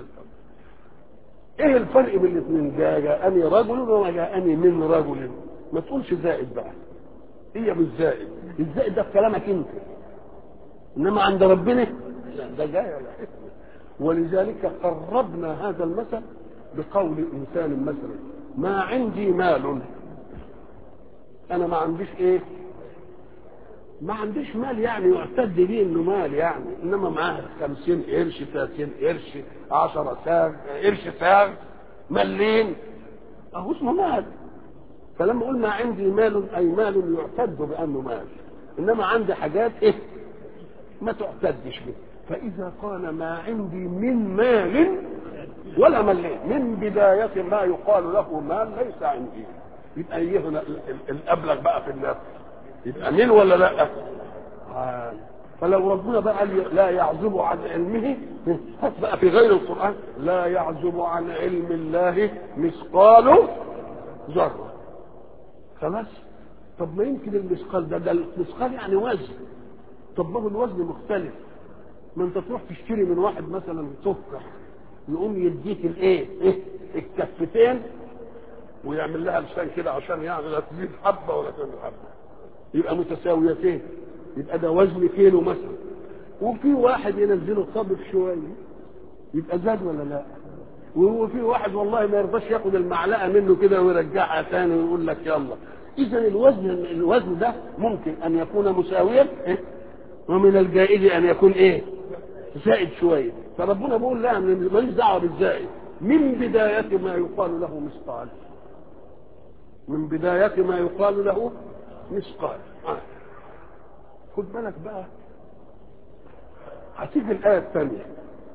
ايه الفرق بين الاثنين جاء جاءني رجل وما جاءني من رجل ما تقولش زائد بقى هي مش زائد الزائد ده في كلامك انت انما عند ربنا لا ده جاي ولا حكمه ولذلك قربنا هذا المثل بقول انسان مثلا ما عندي مال انا ما عنديش ايه ما عنديش مال يعني يعتد بيه انه مال يعني انما معاه خمسين قرش ثلاثين قرش عشرة ساغ قرش ساغ ملين اهو اسمه مال فلما اقول ما عندي مال اي مال يعتد بانه مال انما عندي حاجات ايه ما تعتدش به فاذا قال ما عندي من مال ولا ملين من بداية ما يقال له مال ليس عندي يبقى ايه هنا الابلغ بقى في الناس يبقى من ولا لا آه. فلو ربنا بقى لا يعزب عن علمه هات بقى في غير القرآن لا يعزب عن علم الله مثقال ذرة خلاص طب ما يمكن المثقال ده ده المثقال يعني وزن طب ما هو الوزن مختلف ما انت تروح تشتري من واحد مثلا تفاح يقوم يديك الايه إيه؟ الكفتين ويعمل لها لسان كده عشان يعني لا تزيد حبه ولا تزيد حبه يبقى متساويتين يبقى ده وزن كيلو مثلا وفي واحد ينزله طبق شويه يبقى زاد ولا لا وهو في واحد والله ما يرضاش ياخد المعلقه منه كده ويرجعها تاني ويقول لك يلا اذا الوزن الوزن ده ممكن ان يكون مساويا إيه؟ ومن الجائز ان يكون ايه زائد شويه فربنا بيقول لا ماليش دعوه بالزائد من بدايه ما يقال له مثقال من بدايه ما يقال له مثقال آه. خد بالك بقى هتيجي الآية الثانية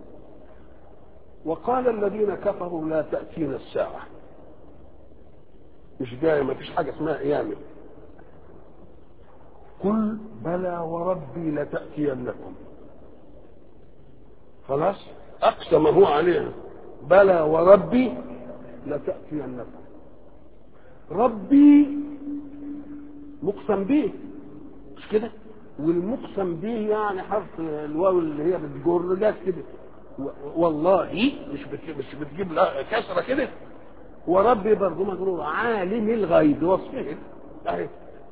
وقال الذين كفروا لا تأتينا الساعة مش جاية ما فيش حاجة اسمها قيامة قل بلى وربي لتأتينكم خلاص أقسم هو عليها بلى وربي لتأتينكم ربي مقسم به مش كده والمقسم به يعني حرف الواو اللي هي بتجر جت كده والله مش بت... مش بتجيب لا كسره كده وربي برضه مجرور عالم الغيب وصفه اهي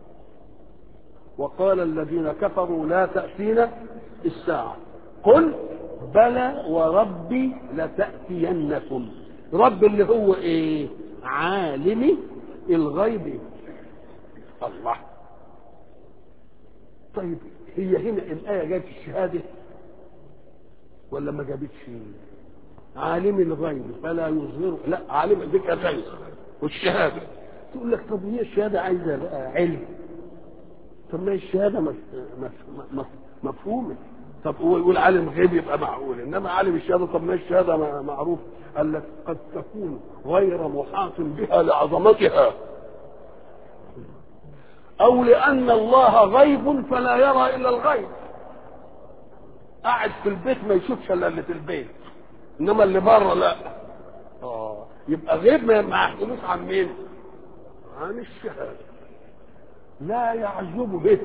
وقال الذين كفروا لا تأتينا الساعة قل بلى وربي لتأتينكم رب اللي هو ايه عالم الغيب الله طيب هي هنا الآية جابت الشهادة ولا ما جابتش عالم الغيب فلا يظهر لا عالم ذكر ثاني والشهادة تقول لك طب هي الشهادة عايزة بقى علم طب ما هي الشهادة مف... مف... مف... مفهومة طب هو يقول عالم غيب يبقى معقول انما عالم الشهاده طب ما الشهاده معروف قال لك قد تكون غير محاط بها لعظمتها او لان الله غيب فلا يرى الا الغيب قاعد في البيت ما يشوفش الا اللي في البيت انما اللي بره لا اه يبقى غيب ما ما يحكموش عن مين عن الشهاده لا يعزب به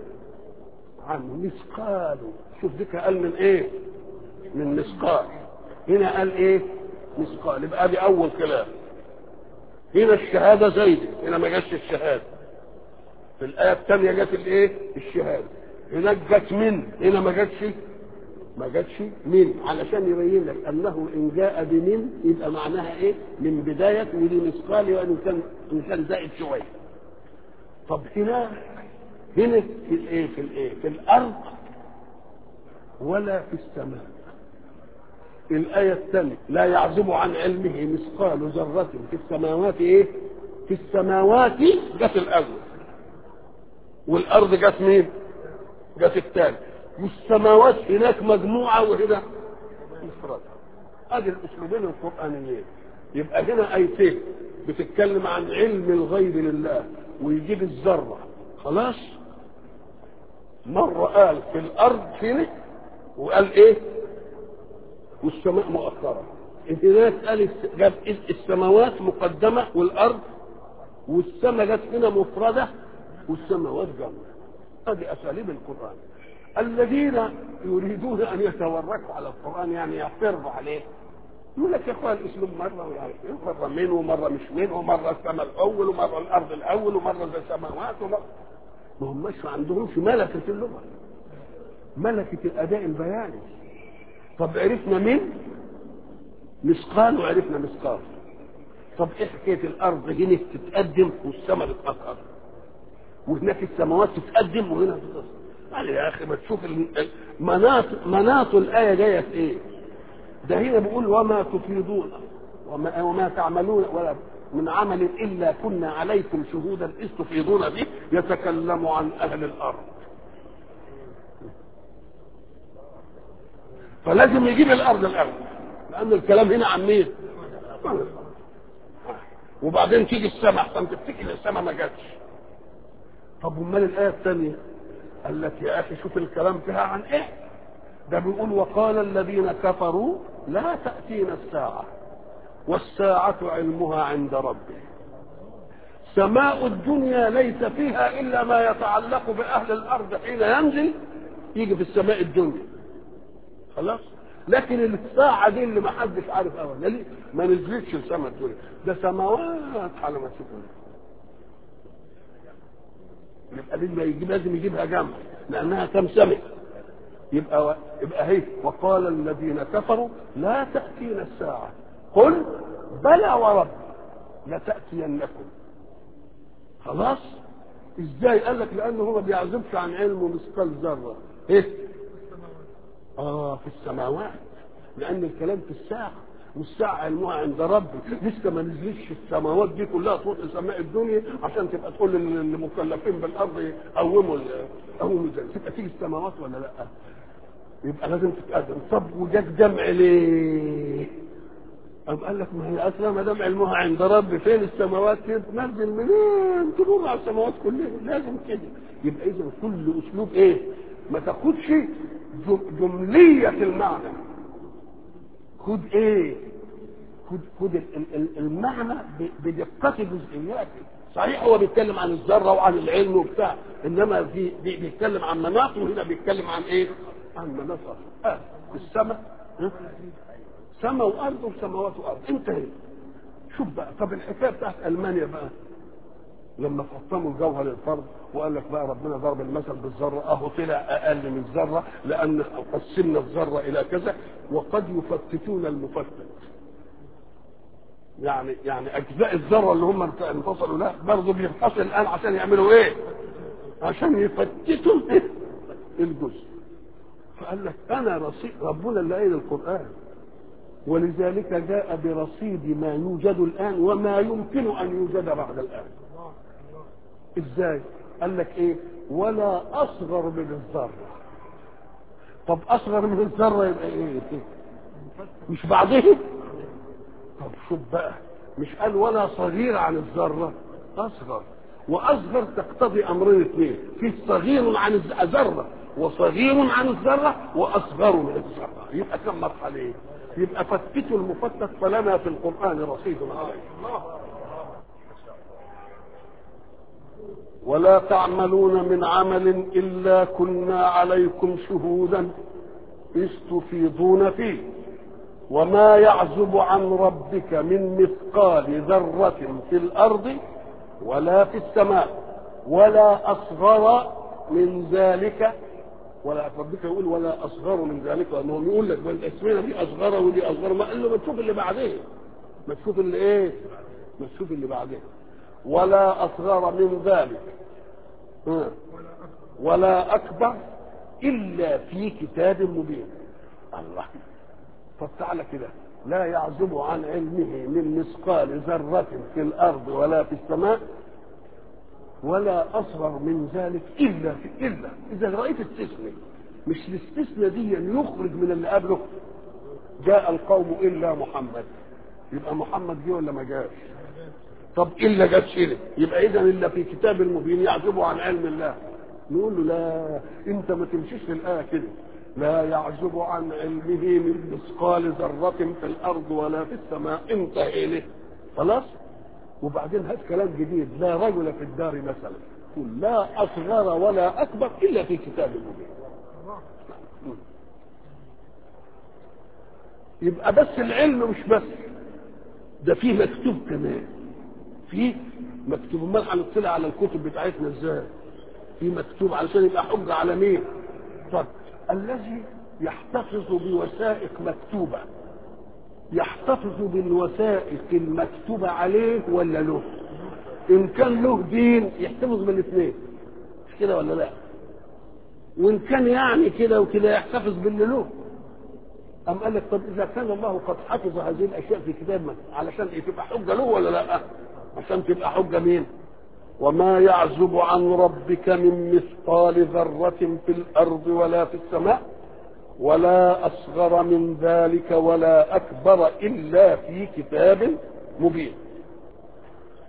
عن مثقال شوف ديك قال من ايه من مثقال هنا قال ايه مثقال يبقى دي اول كلام هنا الشهاده زايده هنا ما جاتش الشهاده في الايه الثانيه جت الايه الشهاده هناك جت من هنا ما جاتش ما جاتش من علشان يبين لك انه ان جاء بمن يبقى معناها ايه من بدايه ودي مثقال وان كان ان كان زائد شويه طب هنا هنا في الايه في الايه في الارض ولا في السماء الآية الثانية لا يعزب عن علمه مثقال ذرة في السماوات إيه؟ في السماوات جت الأول والأرض جت مين؟ جت الثاني والسماوات هناك مجموعة وهنا مفردة ادي الاسلوبين القرآنيين يبقى هنا آيتين بتتكلم عن علم الغيب لله ويجيب الذرة خلاص مرة قال في الأرض هنا وقال إيه والسماء مؤخرة هناك قال جاب السماوات مقدمة والأرض والسماء جت هنا مفردة والسماوات جمع هذه أساليب القرآن الذين يريدون أن يتوركوا على القرآن يعني يعترضوا عليه يقول لك يا اخوان الاسلوب مره ويعرف ايه مره من ومره مش من ومره السماء الاول ومره الارض الاول ومره زي السماوات ومره ما هماش ما عندهمش ملكه اللغه ملكه الاداء البياني طب عرفنا من مثقال وعرفنا مثقال طب ايه حكايه الارض هنا تتقدم والسماء تتاخر وهناك السماوات تتقدم وهنا تتاخر يعني يا اخي ما تشوف مناط مناط الايه جايه في ايه ده هنا بيقول وما تفيضون وما, وما تعملون ولا من عمل الا كنا عليكم شهودا اذ تفيضون به يتكلم عن اهل الارض فلازم يجيب الارض الاول لان الكلام هنا عن مين وبعدين تيجي السماء احسن تفتكر السماء ما جاتش طب امال الايه الثانيه قال لك يا اخي شوف الكلام فيها عن ايه ده بيقول وقال الذين كفروا لا تأتينا الساعة والساعة علمها عند ربي سماء الدنيا ليس فيها إلا ما يتعلق بأهل الأرض حين ينزل يجي في السماء الدنيا خلاص لكن الساعة دي اللي ما حدش عارف أولا ليه ما نزلتش السماء الدنيا ده سماوات على ما تشوفون يبقى دي يجيب لازم يجيبها جنب لأنها كم سماء يبقى يبقى هي وقال الذين كفروا لا تأتينا الساعة قل بلى ورب لتأتينكم خلاص ازاي قال لك لانه هو ما بيعزبش عن علمه مثقال ذره ايه اه في السماوات لان الكلام في الساعه والساعة علمها عند ربي لسه ما نزلتش السماوات دي كلها تروح لسماء الدنيا عشان تبقى تقول للمكلفين بالارض قوموا قوموا زي تبقى تيجي السماوات ولا لا؟ يبقى لازم تتقدم طب وجاك جمع ليه؟ أم قال لك ما هي اصلا ما دام علمها عند ربي فين السماوات تنزل منين؟ تمر على السماوات كلها لازم كده يبقى اذا كل اسلوب ايه؟ ما تاخدش جملية المعنى خد ايه؟ خد خد المعنى بدقة جزئياته صحيح هو بيتكلم عن الذره وعن العلم وبتاع انما في بيتكلم عن مناط وهنا بيتكلم عن ايه؟ عن مناط آه. السماء سماء وارض وسماوات وارض انتهي شوف بقى طب الحكايه بتاعت المانيا بقى لما فطموا الجوهر للفرد وقال لك بقى ربنا ضرب المثل بالذره اهو طلع اقل من الذره لان قسمنا الذره الى كذا وقد يفتتون المفتت يعني يعني اجزاء الذره اللي هم انفصلوا لا برضه بينفصل الان عشان يعملوا ايه؟ عشان يفتتوا الجزء فقال لك انا رصيد ربنا اللي قايل القران ولذلك جاء برصيد ما يوجد الان وما يمكن ان يوجد بعد الان ازاي قال لك ايه ولا اصغر من الذره طب اصغر من الذره يبقى ايه مش بعده طب شوف بقى مش قال ولا صغير عن الذره اصغر واصغر تقتضي امرين اثنين في صغير عن الذره وصغير عن الذره واصغر من الذره يبقى كم مرحله ايه يبقى فتته المفتت فلنا في القران رصيد عليه ولا تعملون من عمل الا كنا عليكم شهودا اذ تفيضون فيه وما يعزب عن ربك من مثقال ذرة في الأرض ولا في السماء ولا أصغر من ذلك ولا ربك يقول ولا أصغر من ذلك لأنهم يقول لك الأسمينة دي أصغر ودي أصغر ما قال له ما تشوف اللي بعدين ما تشوف اللي إيه ما تشوف اللي بعدين ولا أصغر من ذلك ها. ولا أكبر إلا في كتاب مبين الله طب تعالى كده لا يعزب عن علمه من مثقال ذرة في الأرض ولا في السماء ولا أصغر من ذلك إلا في إلا إذا رأيت استثناء مش الاستثناء دي يخرج من اللي قبله جاء القوم إلا محمد يبقى محمد جه ولا ما جاش طب إلا جاتش إيه يبقى إذا إلا في كتاب المبين يعزب عن علم الله نقول له لا أنت ما تمشيش في الآية كده لا يعزب عن علمه من مثقال ذرة في الأرض ولا في السماء انتهى إليه خلاص وبعدين هات كلام جديد لا رجل في الدار مثلا قل لا أصغر ولا أكبر إلا في كتاب مبين يبقى بس العلم مش بس ده فيه مكتوب كمان فيه مكتوب امال هنطلع على الكتب بتاعتنا ازاي في مكتوب علشان يبقى حجه على مين طب الذي يحتفظ بوثائق مكتوبة يحتفظ بالوثائق المكتوبة عليه ولا له إن كان له دين يحتفظ بالاثنين مش كده ولا لا وإن كان يعني كده وكده يحتفظ باللي له أم قال لك طب إذا كان الله قد حفظ هذه الأشياء في كتاب علشان إيه تبقى حجة له ولا لا عشان تبقى حجة مين وما يعزب عن ربك من مثقال ذرة في الأرض ولا في السماء ولا أصغر من ذلك ولا أكبر إلا في كتاب مبين